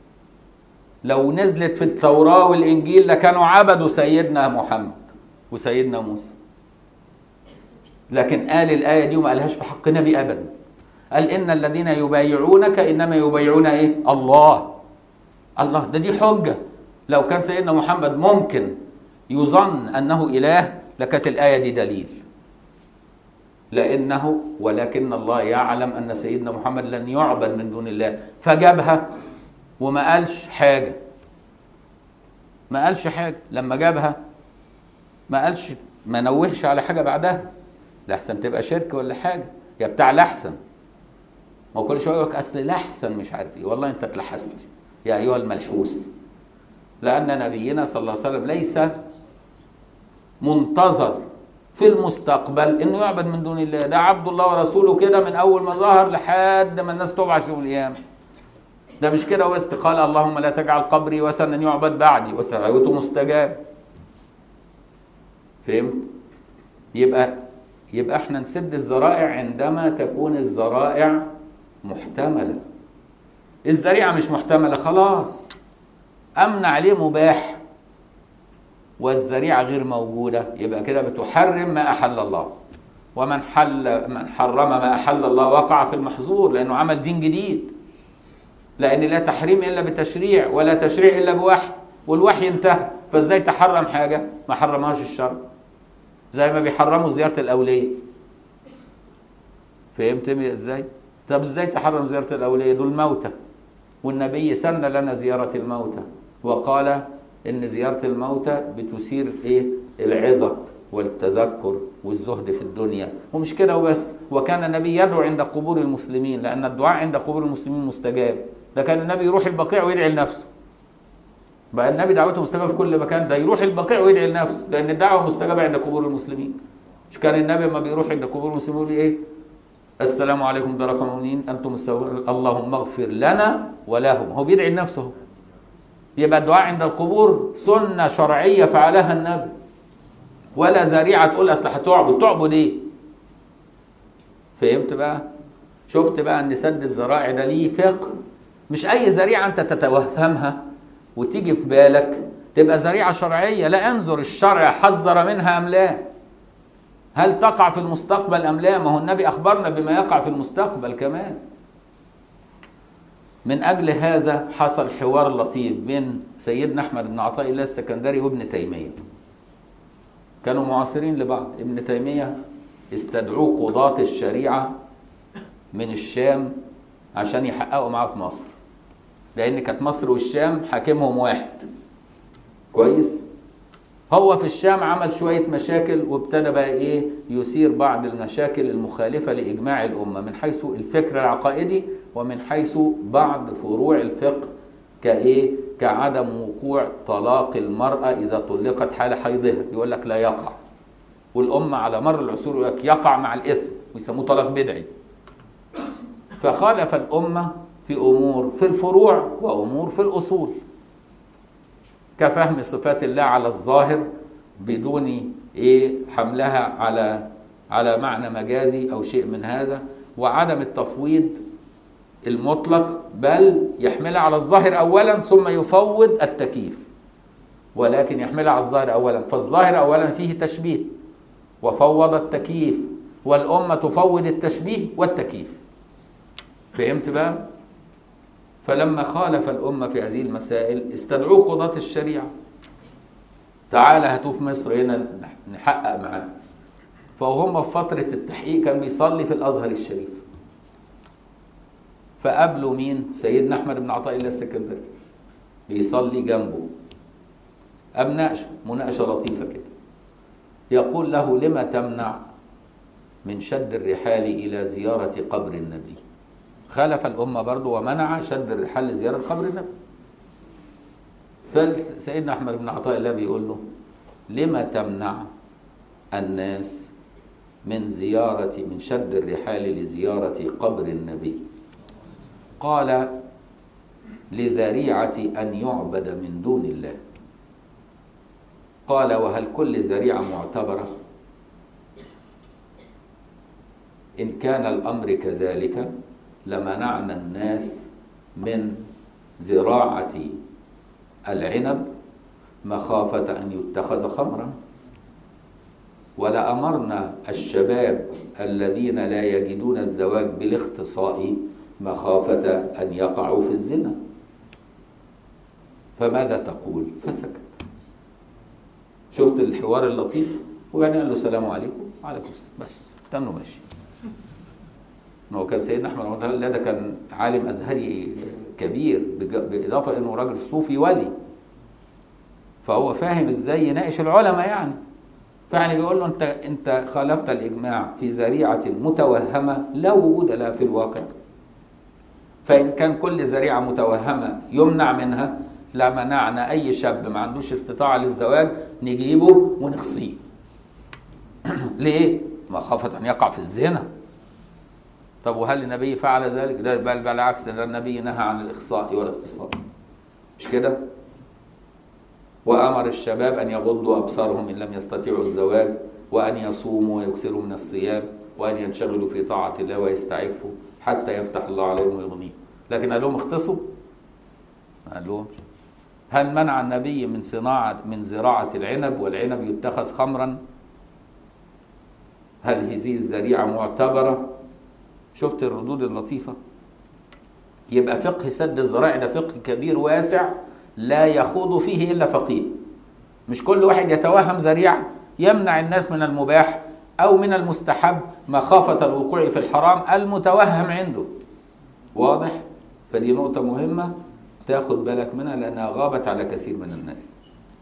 A: لو نزلت في التوراة والإنجيل لكانوا عبدوا سيدنا محمد وسيدنا موسى لكن قال الآية دي وما قالهاش في حق نبي أبدا قال إن الذين يبايعونك إنما يبايعون إيه الله الله ده دي حجة لو كان سيدنا محمد ممكن يظن أنه إله لكانت الآية دي دليل لأنه ولكن الله يعلم أن سيدنا محمد لن يعبد من دون الله فجابها وما قالش حاجة ما قالش حاجة لما جابها ما قالش ما نوهش على حاجة بعدها لحسن تبقى شرك ولا حاجة يا بتاع لحسن ما كل شوية يقول لك أصل لحسن مش عارف إيه والله أنت اتلحست يا أيها الملحوس لأن نبينا صلى الله عليه وسلم ليس منتظر في المستقبل انه يعبد من دون الله ده عبد الله ورسوله كده من اول ما ظهر لحد ما الناس تبعث يوم القيامه ده مش كده وبس قال اللهم لا تجعل قبري وثنا يعبد بعدي ودعوته مستجاب فهمت يبقى يبقى احنا نسد الذرائع عندما تكون الذرائع محتمله الذريعه مش محتمله خلاص امنع عليه مباح والذريعه غير موجوده يبقى كده بتحرم ما احل الله ومن حل من حرم ما احل الله وقع في المحظور لانه عمل دين جديد لان لا تحريم الا بتشريع ولا تشريع الا بوحي والوحي انتهى فازاي تحرم حاجه ما حرمهاش الشرع زي ما بيحرموا زياره الاوليه فهمت ازاي طب ازاي تحرم زياره الاوليه دول موتى والنبي سن لنا زياره الموتى وقال ان زياره الموتى بتثير ايه العظه والتذكر والزهد في الدنيا ومش كده وبس وكان النبي يدعو عند قبور المسلمين لان الدعاء عند قبور المسلمين مستجاب ده كان النبي يروح البقيع ويدعي لنفسه بقى النبي دعوته مستجابه في كل مكان ده يروح البقيع ويدعي لنفسه لان الدعوه مستجابه عند قبور المسلمين مش كان النبي لما بيروح عند قبور المسلمين يقول ايه السلام عليكم دار المؤمنين انتم السوء اللهم اغفر لنا ولهم هو بيدعي لنفسه يبقى الدعاء عند القبور سنه شرعيه فعلها النبي ولا ذريعه تقول اصل هتعبد تعبد ايه فهمت بقى شفت بقى ان سد الذرائع ده ليه فقه مش اي ذريعه انت تتوهمها وتيجي في بالك تبقى ذريعه شرعيه لا انظر الشرع حذر منها ام لا هل تقع في المستقبل ام لا ما هو النبي اخبرنا بما يقع في المستقبل كمان من اجل هذا حصل حوار لطيف بين سيدنا احمد بن عطاء الله السكندري وابن تيميه كانوا معاصرين لبعض ابن تيميه استدعوه قضاة الشريعه من الشام عشان يحققوا معاه في مصر لان كانت مصر والشام حاكمهم واحد كويس هو في الشام عمل شوية مشاكل وابتدى بقى ايه يثير بعض المشاكل المخالفة لإجماع الأمة من حيث الفكر العقائدي ومن حيث بعض فروع الفقه كايه كعدم وقوع طلاق المرأة إذا طلقت حال حيضها يقول لك لا يقع والأمة على مر العصور يقول لك يقع مع الاسم ويسموه طلاق بدعي فخالف الأمة في أمور في الفروع وأمور في الأصول كفهم صفات الله على الظاهر بدون ايه حملها على على معنى مجازي او شيء من هذا وعدم التفويض المطلق بل يحملها على الظاهر اولا ثم يفوض التكييف ولكن يحملها على الظاهر اولا فالظاهر اولا فيه تشبيه وفوض التكييف والامه تفوض التشبيه والتكييف فهمت بقى فلما خالف الأمة في هذه المسائل استدعوه قضاة الشريعة تعالى هاتوه في مصر هنا نحقق معاه فهم في فترة التحقيق كان بيصلي في الأزهر الشريف فقابلوا مين؟ سيدنا أحمد بن عطاء الله السكندري بيصلي جنبه أم ناقشه مناقشة لطيفة كده يقول له لما تمنع من شد الرحال إلى زيارة قبر النبي خالف الأمة برضه ومنع شد الرحال لزيارة قبر النبي فسيدنا أحمد بن عطاء الله بيقول له لما تمنع الناس من زيارة من شد الرحال لزيارة قبر النبي قال لذريعة أن يعبد من دون الله قال وهل كل ذريعة معتبرة إن كان الأمر كذلك لمنعنا الناس من زراعة العنب مخافة أن يتخذ خمرا ولأمرنا الشباب الذين لا يجدون الزواج بالاختصاء مخافة أن يقعوا في الزنا فماذا تقول فسكت شفت الحوار اللطيف وبعدين قال له السلام عليكم وعليكم السلام بس تنه ماشي ما هو كان سيدنا احمد رحمه الله ده كان عالم ازهري كبير بالاضافه انه راجل صوفي ولي فهو فاهم ازاي يناقش العلماء يعني فيعني بيقول له انت انت خالفت الاجماع في ذريعه متوهمه لا وجود لها في الواقع فان كان كل ذريعه متوهمه يمنع منها لمنعنا اي شاب ما عندوش استطاعه للزواج نجيبه ونخصيه ليه مخافه ان يقع في الزنا طب وهل النبي فعل ذلك؟ ده بل بالعكس ده النبي نهى عن الاخصاء والاغتصاب. مش كده؟ وامر الشباب ان يغضوا ابصارهم ان لم يستطيعوا الزواج وان يصوموا ويكثروا من الصيام وان ينشغلوا في طاعه الله ويستعفوا حتى يفتح الله عليهم ويغنيهم. لكن قال لهم اختصوا؟ ما قال لهمش. هل منع النبي من صناعه من زراعه العنب والعنب يتخذ خمرا؟ هل هذه الذريعه معتبره؟ شفت الردود اللطيفة يبقى فقه سد الذرائع ده فقه كبير واسع لا يخوض فيه إلا فقيه مش كل واحد يتوهم ذريعة يمنع الناس من المباح أو من المستحب مخافة الوقوع في الحرام المتوهم عنده واضح؟ فدي نقطة مهمة تاخد بالك منها لأنها غابت على كثير من الناس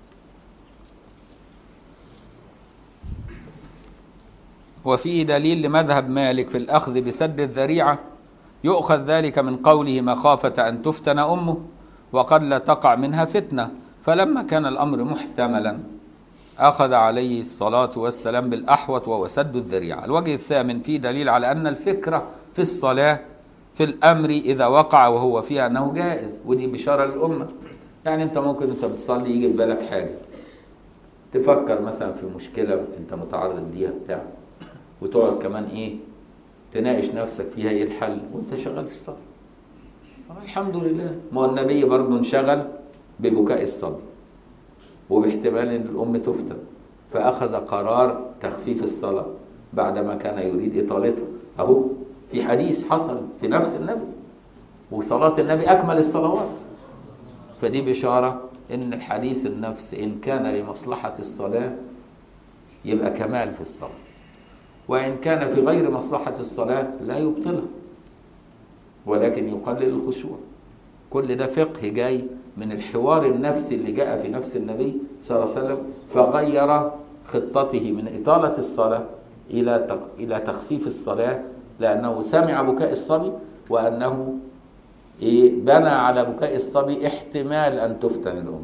A: وفيه دليل لمذهب مالك في الأخذ بسد الذريعة يؤخذ ذلك من قوله مخافة أن تفتن أمه وقد لا تقع منها فتنة فلما كان الأمر محتملا أخذ عليه الصلاة والسلام بالأحوط وهو سد الذريعة الوجه الثامن فيه دليل على أن الفكرة في الصلاة في الأمر إذا وقع وهو فيها أنه جائز ودي بشارة للأمة يعني أنت ممكن أنت بتصلي يجي في بالك حاجة تفكر مثلا في مشكلة أنت متعرض ليها بتاع وتقعد كمان ايه تناقش نفسك فيها ايه الحل وانت شغال في الصلاه الحمد لله ما هو النبي برضه انشغل ببكاء الصبي وباحتمال ان الام تفتن فاخذ قرار تخفيف الصلاه بعدما كان يريد إطالتها أهو في حديث حصل في نفس النبي وصلاة النبي أكمل الصلوات فدي بشارة إن الحديث النفس إن كان لمصلحة الصلاة يبقى كمال في الصلاة وإن كان في غير مصلحة الصلاة لا يبطلها ولكن يقلل الخشوع كل ده فقه جاي من الحوار النفسي اللي جاء في نفس النبي صلى الله عليه وسلم فغير خطته من إطالة الصلاة إلى إلى تخفيف الصلاة لأنه سمع بكاء الصبي وأنه إيه بنى على بكاء الصبي احتمال أن تفتن الأم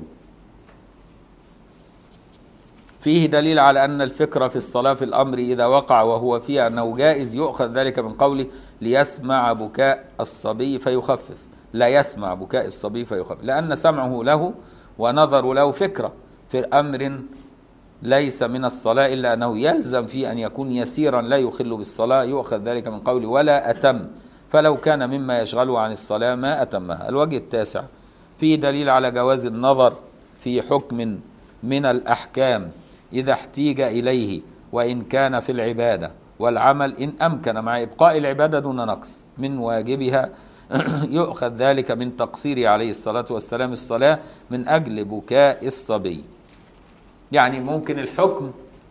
A: فيه دليل على أن الفكرة في الصلاة في الأمر إذا وقع وهو فيه أنه جائز يؤخذ ذلك من قوله ليسمع بكاء الصبي فيخفف لا يسمع بكاء الصبي فيخفف لأن سمعه له ونظر له فكرة في أمر ليس من الصلاة إلا أنه يلزم فيه أن يكون يسيرا لا يخل بالصلاة يؤخذ ذلك من قوله ولا أتم فلو كان مما يشغله عن الصلاة ما أتمها الوجه التاسع فيه دليل على جواز النظر في حكم من الأحكام إذا احتيج إليه وإن كان في العبادة والعمل إن أمكن مع إبقاء العبادة دون نقص من واجبها يؤخذ ذلك من تقصير عليه الصلاة والسلام الصلاة من أجل بكاء الصبي يعني ممكن الحكم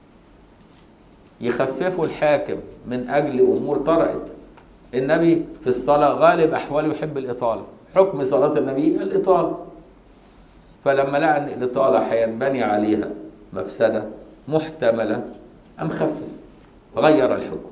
A: يخففه الحاكم من أجل أمور طرأت النبي في الصلاة غالب أحواله يحب الإطالة حكم صلاة النبي الإطالة فلما لقى أن الإطالة هينبني عليها مفسدة محتملة أم خفف غير الحكم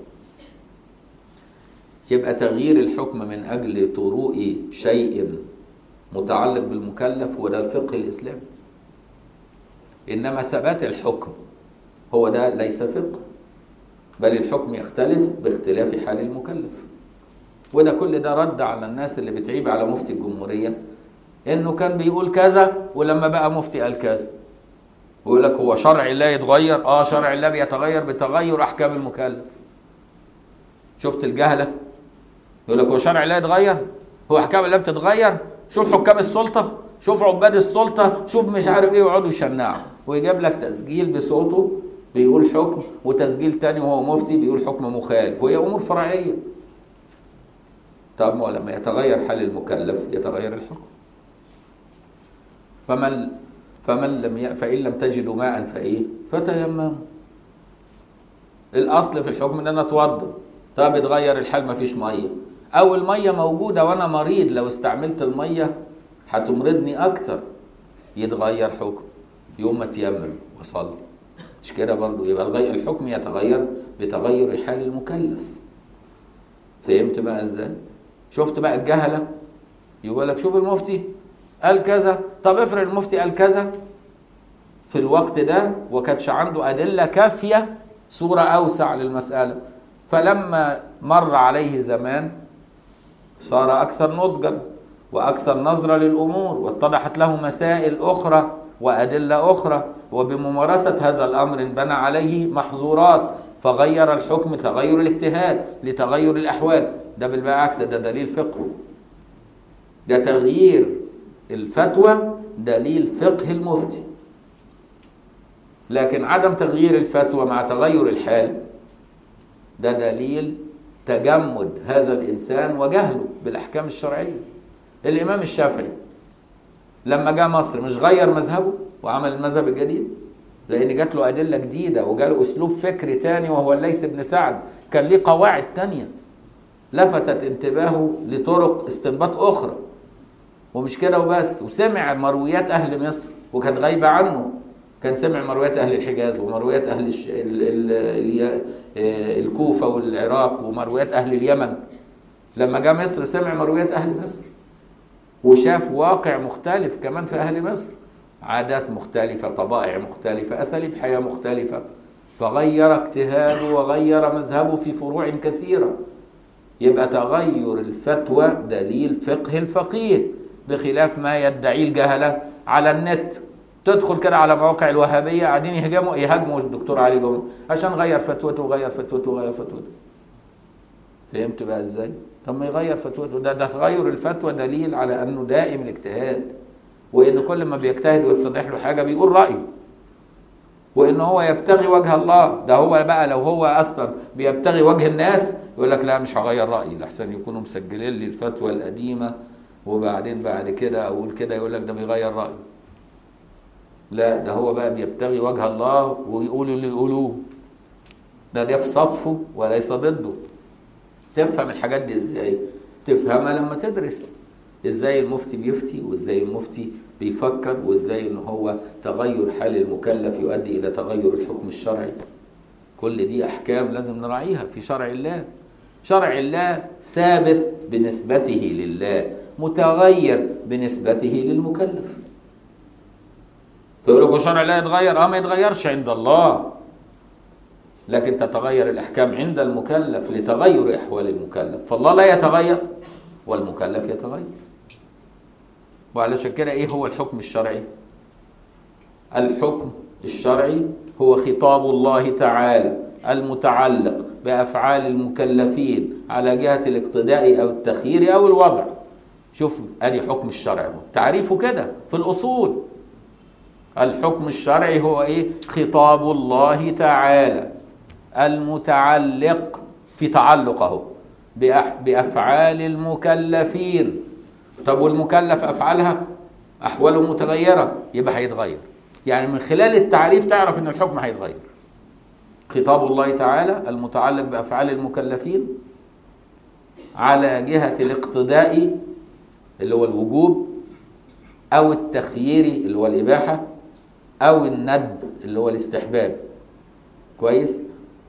A: يبقى تغيير الحكم من أجل طروء شيء متعلق بالمكلف هو ده الفقه الإسلامي إنما ثبات الحكم هو ده ليس فقه بل الحكم يختلف باختلاف حال المكلف وده كل ده رد على الناس اللي بتعيب على مفتي الجمهورية إنه كان بيقول كذا ولما بقى مفتي قال كذا ويقول لك هو شرع الله يتغير اه شرع الله بيتغير بتغير احكام المكلف شفت الجهله يقول لك هو شرع الله يتغير هو احكام الله بتتغير شوف حكام السلطه شوف عباد السلطه شوف مش عارف ايه يقعدوا يشنعوا ويجيب لك تسجيل بصوته بيقول حكم وتسجيل تاني وهو مفتي بيقول حكم مخالف وهي امور فرعيه طب ما لما يتغير حال المكلف يتغير الحكم فمن فمن لم ي... فإن لم تجدوا ماء فإيه؟ فتيمموا. الأصل في الحكم إن أنا أتوضأ. طب اتغير الحال مفيش مية. أو المية موجودة وأنا مريض لو استعملت المية هتمرضني أكتر. يتغير حكم. يوم ما تيمم وصلي. مش كده برضه يبقى الغي... الحكم يتغير بتغير حال المكلف. فهمت بقى ازاي؟ شفت بقى الجهلة؟ يقول لك شوف المفتي قال كذا طب افرض المفتي قال كذا في الوقت ده وكانتش عنده أدلة كافية صورة أوسع للمسألة فلما مر عليه زمان صار أكثر نضجا وأكثر نظرة للأمور واتضحت له مسائل أخرى وأدلة أخرى وبممارسة هذا الأمر انبنى عليه محظورات فغير الحكم تغير الاجتهاد لتغير الأحوال ده بالعكس ده دليل فقه ده تغيير الفتوى دليل فقه المفتي لكن عدم تغيير الفتوى مع تغير الحال ده دليل تجمد هذا الإنسان وجهله بالأحكام الشرعية الإمام الشافعي لما جاء مصر مش غير مذهبه وعمل المذهب الجديد لأن جات له أدلة جديدة وجاله أسلوب فكري تاني وهو الليث بن سعد كان ليه قواعد تانية لفتت انتباهه لطرق استنباط أخرى ومش كده وبس وسمع مرويات اهل مصر وكانت غايبه عنه كان سمع مرويات اهل الحجاز ومرويات اهل الش... ال... ال... ال... الكوفه والعراق ومرويات اهل اليمن لما جاء مصر سمع مرويات اهل مصر وشاف واقع مختلف كمان في اهل مصر عادات مختلفه طبائع مختلفه اساليب حياه مختلفه فغير اجتهاده وغير مذهبه في فروع كثيره يبقى تغير الفتوى دليل فقه الفقيه بخلاف ما يدعيه الجهله على النت تدخل كده على مواقع الوهابيه قاعدين يهاجموا يهاجموا الدكتور علي جمعه عشان غير فتوته وغير فتوته وغير فتوته فهمت بقى ازاي؟ طب ما يغير فتوته ده ده تغير الفتوى دليل على انه دائم الاجتهاد وان كل ما بيجتهد ويتضح له حاجه بيقول رايه وان هو يبتغي وجه الله ده هو بقى لو هو اصلا بيبتغي وجه الناس يقول لك لا مش هغير رايي لحسن يكونوا مسجلين لي الفتوى القديمه وبعدين بعد كده اقول كده يقول لك ده بيغير رايه لا ده هو بقى بيبتغي وجه الله ويقول اللي يقولوه ده ده في صفه وليس ضده تفهم الحاجات دي ازاي تفهمها لما تدرس ازاي المفتي بيفتي وازاي المفتي بيفكر وازاي ان هو تغير حال المكلف يؤدي الى تغير الحكم الشرعي كل دي احكام لازم نراعيها في شرع الله شرع الله ثابت بنسبته لله متغير بنسبته للمكلف تقول لكم شرع الله يتغير اه ما يتغيرش عند الله لكن تتغير الاحكام عند المكلف لتغير احوال المكلف فالله لا يتغير والمكلف يتغير وعلشان كده ايه هو الحكم الشرعي الحكم الشرعي هو خطاب الله تعالى المتعلق بافعال المكلفين على جهه الاقتداء او التخيير او الوضع شوف ادي حكم الشرع هو تعريفه كده في الاصول الحكم الشرعي هو ايه خطاب الله تعالى المتعلق في تعلق اهو بأح- بافعال المكلفين طب والمكلف افعالها احواله متغيره يبقى هيتغير يعني من خلال التعريف تعرف ان الحكم هيتغير خطاب الله تعالى المتعلق بافعال المكلفين على جهه الاقتداء اللي هو الوجوب او التخيير اللي هو الاباحه او الندب اللي هو الاستحباب كويس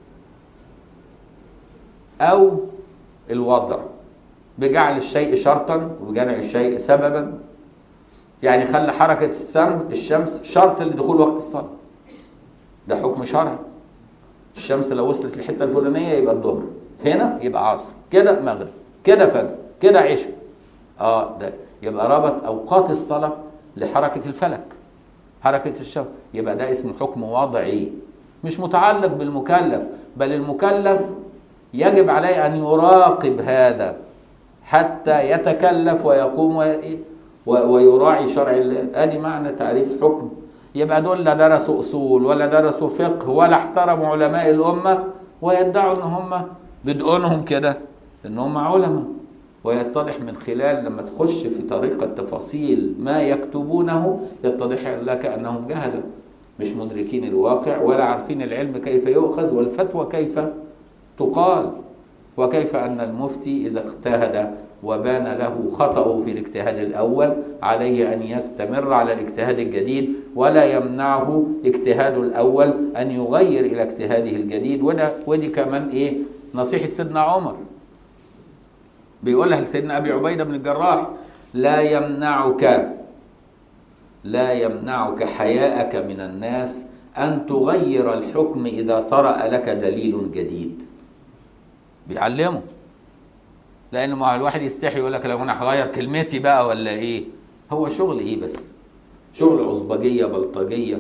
A: او الوضع بجعل الشيء شرطا وبجعل الشيء سببا يعني خلى حركة السم الشمس شرط لدخول وقت الصلاة ده حكم شرعي الشمس لو وصلت للحتة الفلانية يبقى الظهر هنا يبقى عصر كده مغرب كده فجر كده عشاء اه ده يبقى ربط اوقات الصلاة لحركة الفلك حركة الشمس يبقى ده اسمه حكم وضعي مش متعلق بالمكلف بل المكلف يجب عليه ان يراقب هذا حتى يتكلف ويقوم وي- و- ويراعي شرع الله ادي معنى تعريف حكم يبقى دول لا درسوا اصول ولا درسوا فقه ولا احترموا علماء الامه ويدعوا ان هم بدقونهم كده ان هم علماء ويتضح من خلال لما تخش في طريقة تفاصيل ما يكتبونه يتضح لك أنهم جهلة مش مدركين الواقع ولا عارفين العلم كيف يؤخذ والفتوى كيف تقال وكيف أن المفتي إذا اجتهد وبان له خطأه في الاجتهاد الأول عليه أن يستمر على الاجتهاد الجديد ولا يمنعه اجتهاده الأول أن يغير إلى اجتهاده الجديد وده ودي كمان إيه نصيحة سيدنا عمر بيقولها لسيدنا أبي عبيدة بن الجراح لا يمنعك لا يمنعك حياءك من الناس أن تغير الحكم إذا طرأ لك دليل جديد بيعلمه لأن ما الواحد يستحي يقول لك لو أنا هغير كلمتي بقى ولا إيه هو شغل إيه بس شغل عصبجية بلطجية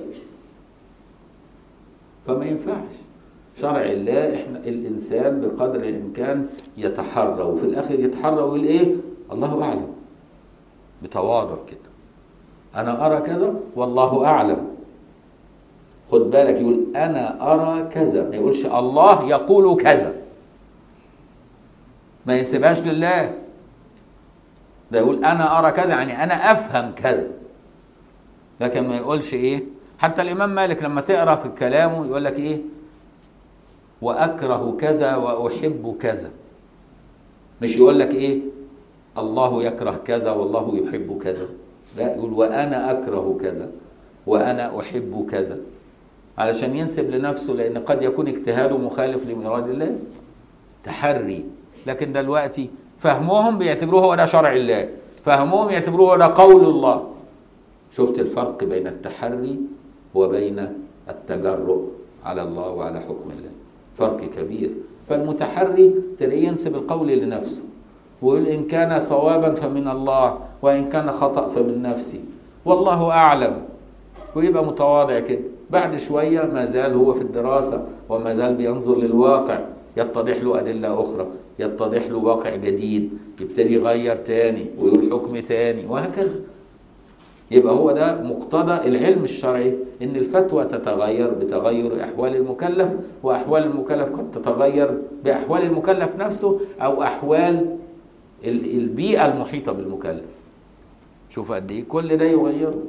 A: فما ينفعش شرع الله احنا الانسان بقدر الامكان يتحرى وفي الاخر يتحرى ويقول ايه الله اعلم بتواضع كده انا ارى كذا والله اعلم خد بالك يقول انا ارى كذا ما يقولش الله يقول كذا ما ينسبهاش لله ده يقول انا ارى كذا يعني انا افهم كذا لكن ما يقولش ايه حتى الامام مالك لما تقرا في كلامه يقول لك ايه واكره كذا واحب كذا مش يقول لك ايه الله يكره كذا والله يحب كذا لا يقول وانا اكره كذا وانا احب كذا علشان ينسب لنفسه لان قد يكون اجتهاده مخالف لمراد الله تحري لكن دلوقتي فهمهم بيعتبروه هو ده شرع الله فهمهم يعتبروه هو ده قول الله شفت الفرق بين التحري وبين التجرؤ على الله وعلى حكم الله فرق كبير فالمتحري تلاقيه ينسب القول لنفسه ويقول إن كان صوابا فمن الله وإن كان خطأ فمن نفسي والله أعلم ويبقى متواضع كده بعد شوية ما زال هو في الدراسة وما زال بينظر للواقع يتضح له أدلة أخرى يتضح له واقع جديد يبتدي يغير تاني ويقول حكم تاني وهكذا يبقى هو ده مقتضى العلم الشرعي ان الفتوى تتغير بتغير احوال المكلف واحوال المكلف قد تتغير باحوال المكلف نفسه او احوال ال- البيئه المحيطه بالمكلف شوف قد ايه كل ده يغيره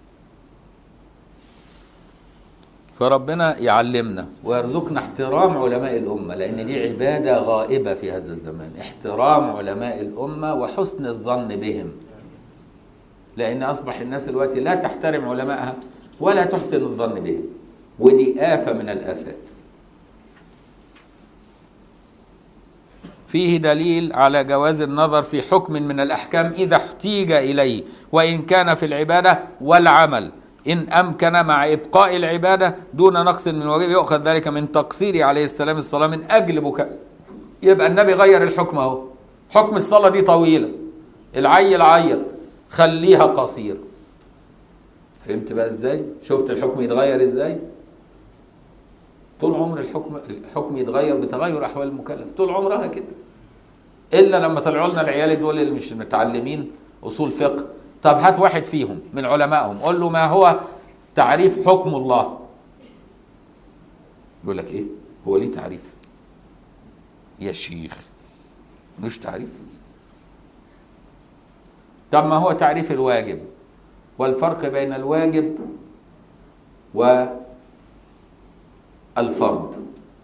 A: فربنا يعلمنا ويرزقنا احترام علماء الأمة لأن دي عبادة غائبة في هذا الزمان احترام علماء الأمة وحسن الظن بهم لأن أصبح الناس دلوقتي لا تحترم علمائها ولا تحسن الظن بهم ودي آفة من الآفات فيه دليل على جواز النظر في حكم من الأحكام إذا احتيج إليه وإن كان في العبادة والعمل إن أمكن مع إبقاء العبادة دون نقص من واجب يؤخذ ذلك من تقصير عليه السلام الصلاة من أجل بكاء يبقى النبي غير الحكم أهو حكم الصلاة دي طويلة العيل عيط خليها قصيرة فهمت بقى ازاي؟ شفت الحكم يتغير ازاي؟ طول عمر الحكم الحكم يتغير بتغير احوال المكلف طول عمرها كده الا لما طلعوا لنا العيال دول اللي مش متعلمين اصول فقه طب هات واحد فيهم من علمائهم قول له ما هو تعريف حكم الله يقول لك ايه هو ليه تعريف يا شيخ مش تعريف طب ما هو تعريف الواجب والفرق بين الواجب والفرض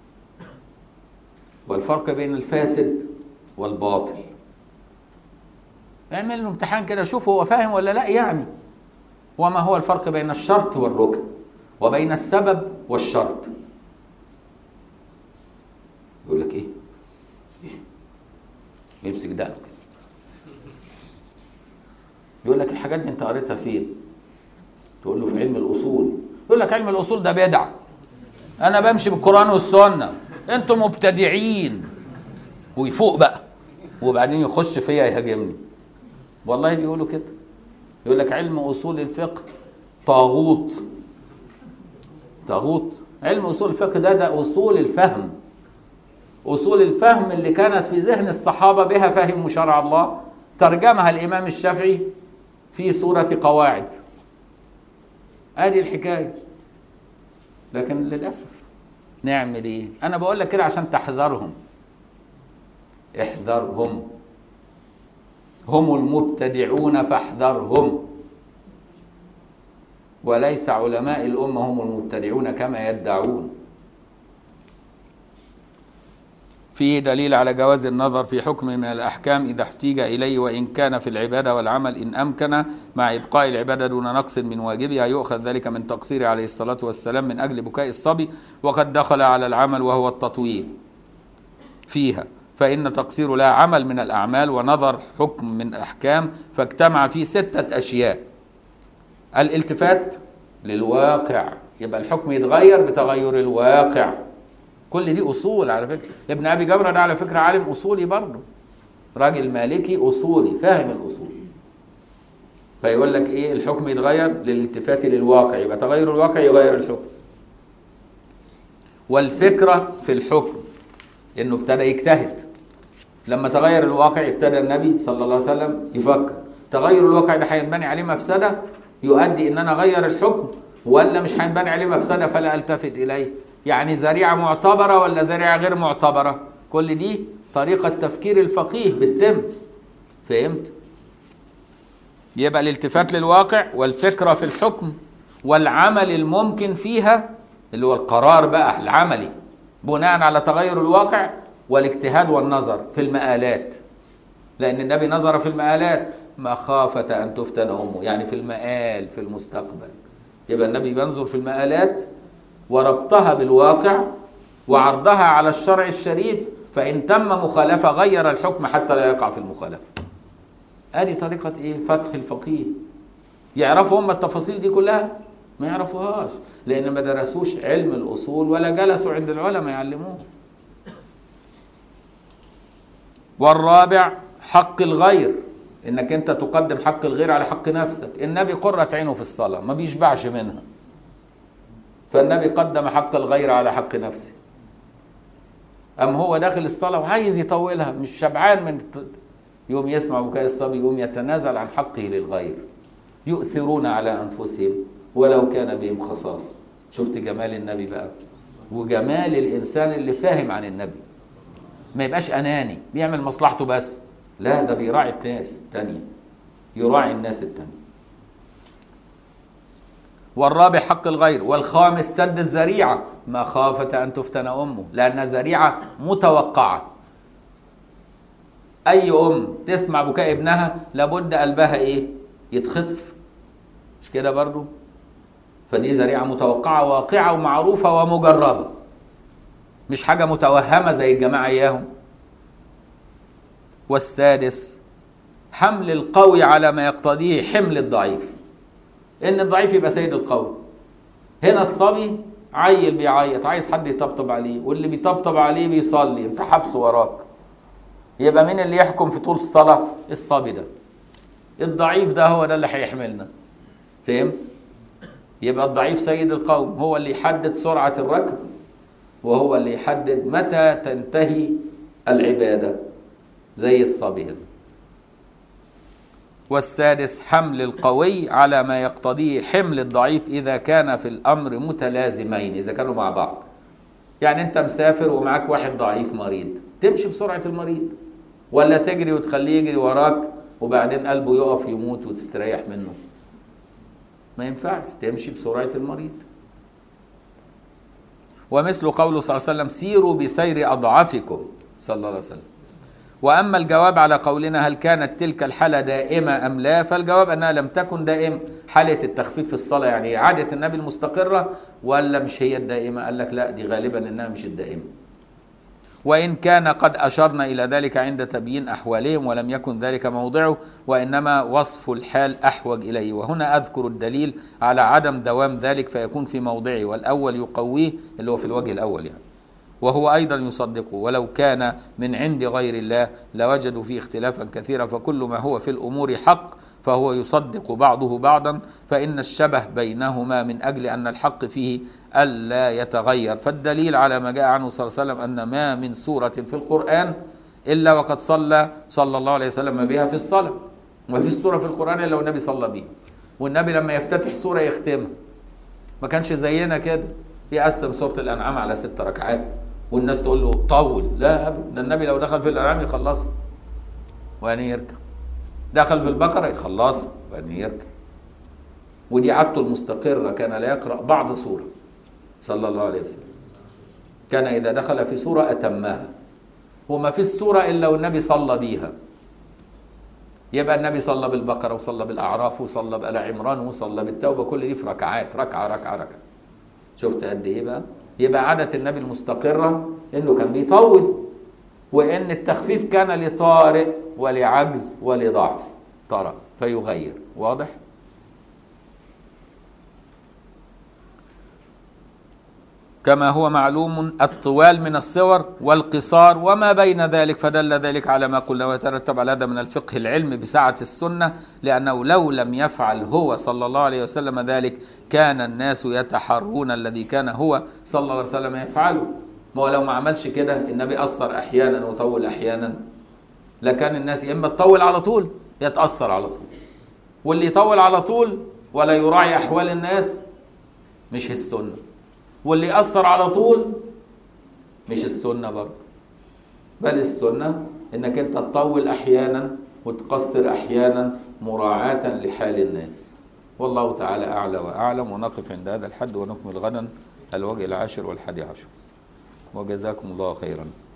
A: والفرق بين الفاسد والباطل اعمل له امتحان كده شوف هو فاهم ولا لا يعني وما هو الفرق بين الشرط والركن وبين السبب والشرط يقول لك ايه, إيه؟ يمسك دقنه يقول لك الحاجات دي انت قريتها فين تقول له في علم الاصول يقول لك علم الاصول ده بدع انا بمشي بالقران والسنه انتم مبتدعين ويفوق بقى وبعدين يخش فيا يهاجمني والله بيقولوا كده يقول لك علم اصول الفقه طاغوت طاغوت علم اصول الفقه ده ده اصول الفهم اصول الفهم اللي كانت في ذهن الصحابه بها فهموا شرع الله ترجمها الامام الشافعي في سوره قواعد ادي الحكايه لكن للاسف نعمل ايه انا بقول لك كده عشان تحذرهم احذرهم هم المبتدعون فاحذرهم وليس علماء الأمة هم المبتدعون كما يدعون فيه دليل على جواز النظر في حكم من الأحكام إذا احتيج إليه وإن كان في العبادة والعمل إن أمكن مع إبقاء العبادة دون نقص من واجبها يؤخذ ذلك من تقصير عليه الصلاة والسلام من أجل بكاء الصبي وقد دخل على العمل وهو التطويل فيها فإن تقصير لها عمل من الأعمال ونظر حكم من الأحكام فاجتمع فيه ستة أشياء الالتفات للواقع يبقى الحكم يتغير بتغير الواقع كل دي أصول على فكرة ابن أبي جمرة ده على فكرة عالم أصولي برضه راجل مالكي أصولي فاهم الأصول فيقول لك إيه الحكم يتغير للالتفات للواقع يبقى تغير الواقع يغير الحكم والفكرة في الحكم انه ابتدى يجتهد لما تغير الواقع ابتدى النبي صلى الله عليه وسلم يفكر تغير الواقع ده هينبني عليه مفسده يؤدي ان انا اغير الحكم ولا مش هينبني عليه مفسده فلا التفت اليه يعني ذريعه معتبره ولا ذريعه غير معتبره كل دي طريقه تفكير الفقيه بتتم فهمت يبقى الالتفات للواقع والفكره في الحكم والعمل الممكن فيها اللي هو القرار بقى العملي بناء على تغير الواقع والاجتهاد والنظر في المآلات لأن النبي نظر في المآلات مخافة أن تفتن أمه يعني في المآل في المستقبل يبقى النبي بينظر في المآلات وربطها بالواقع وعرضها على الشرع الشريف فإن تم مخالفة غير الحكم حتى لا يقع في المخالفة ادي طريقة ايه فقه الفقيه يعرفوا هم التفاصيل دي كلها ما يعرفوهاش لان ما درسوش علم الاصول ولا جلسوا عند العلماء يعلموه والرابع حق الغير انك انت تقدم حق الغير على حق نفسك النبي قرة عينه في الصلاة ما بيشبعش منها فالنبي قدم حق الغير على حق نفسه أم هو داخل الصلاة وعايز يطولها مش شبعان من يوم يسمع بكاء الصبي يقوم يتنازل عن حقه للغير يؤثرون على أنفسهم ولو كان بهم خصاصة شفت جمال النبي بقى وجمال الإنسان اللي فاهم عن النبي ما يبقاش أناني بيعمل مصلحته بس لا ده بيراعي الناس تانية يراعي الناس التانية والرابع حق الغير والخامس سد الذريعة مخافة أن تفتن أمه لأن ذريعة متوقعة أي أم تسمع بكاء ابنها لابد قلبها إيه يتخطف مش كده برضو فدي ذريعة متوقعة واقعة ومعروفة ومجربة مش حاجة متوهمة زي الجماعة إياهم والسادس حمل القوي على ما يقتضيه حمل الضعيف ان الضعيف يبقى سيد القوي هنا الصبي عيل بيعيط عايز حد يطبطب عليه واللي بيطبطب عليه بيصلي انت حبسه وراك يبقى مين اللي يحكم في طول الصلاة الصبي ده الضعيف ده هو ده اللي هيحملنا فهمت يبقى الضعيف سيد القوم هو اللي يحدد سرعة الركب وهو اللي يحدد متى تنتهي العبادة زي الصبي هنا والسادس حمل القوي على ما يقتضيه حمل الضعيف إذا كان في الأمر متلازمين إذا كانوا مع بعض يعني أنت مسافر ومعاك واحد ضعيف مريض تمشي بسرعة المريض ولا تجري وتخليه يجري وراك وبعدين قلبه يقف يموت وتستريح منه ما ينفعش تمشي بسرعة المريض ومثل قوله صلى الله عليه وسلم سيروا بسير أضعافكم صلى الله عليه وسلم وأما الجواب على قولنا هل كانت تلك الحالة دائمة أم لا فالجواب أنها لم تكن دائمة حالة التخفيف في الصلاة يعني عادة النبي المستقرة ولا مش هي الدائمة قال لك لا دي غالبا أنها مش الدائمة وإن كان قد أشرنا إلى ذلك عند تبيين أحوالهم ولم يكن ذلك موضعه وإنما وصف الحال أحوج إليه وهنا أذكر الدليل على عدم دوام ذلك فيكون في موضعه والأول يقويه اللي هو في الوجه الأول يعني وهو أيضا يصدقه ولو كان من عند غير الله لوجدوا فيه اختلافا كثيرا فكل ما هو في الأمور حق فهو يصدق بعضه بعضا فإن الشبه بينهما من أجل أن الحق فيه ألا يتغير فالدليل على ما جاء عنه صلى الله عليه وسلم أن ما من سورة في القرآن إلا وقد صلى صلى الله عليه وسلم بها في الصلاة ما فيش سورة في القرآن إلا والنبي صلى بها والنبي لما يفتتح سورة يختمها ما كانش زينا كده يقسم سورة الأنعام على ست ركعات والناس تقول له طول لا أبدا ده النبي لو دخل في الأنعام يخلصها وبعدين يركب دخل في البقرة يخلصها وبعدين يركب ودي عادته المستقرة كان لا يقرأ بعض سورة صلى الله عليه وسلم كان إذا دخل في سورة أتمها وما في السورة إلا والنبي صلى بيها يبقى النبي صلى بالبقرة وصلى بالأعراف وصلى بآل عمران وصلى بالتوبة كل دي في ركعات ركعة ركعة ركعة شفت قد إيه بقى؟ يبقى عادة النبي المستقرة إنه كان بيطول وإن التخفيف كان لطارئ ولعجز ولضعف ترى فيغير واضح؟ كما هو معلوم الطوال من الصور والقصار وما بين ذلك فدل ذلك على ما قلنا ويترتب على هذا من الفقه العلم بسعة السنة لأنه لو لم يفعل هو صلى الله عليه وسلم ذلك كان الناس يتحرون الذي كان هو صلى الله عليه وسلم يفعله ما هو لو ما عملش كده النبي أثر أحيانا وطول أحيانا لكان الناس يا إما تطول على طول يتأثر على طول واللي يطول على طول ولا يراعي أحوال الناس مش السنه واللي يأثر على طول مش السنة برضه بل السنة انك انت تطول احيانا وتقصر احيانا مراعاة لحال الناس والله تعالى اعلى واعلم ونقف عند هذا الحد ونكمل غدا الوجه العاشر والحادي عشر وجزاكم الله خيرا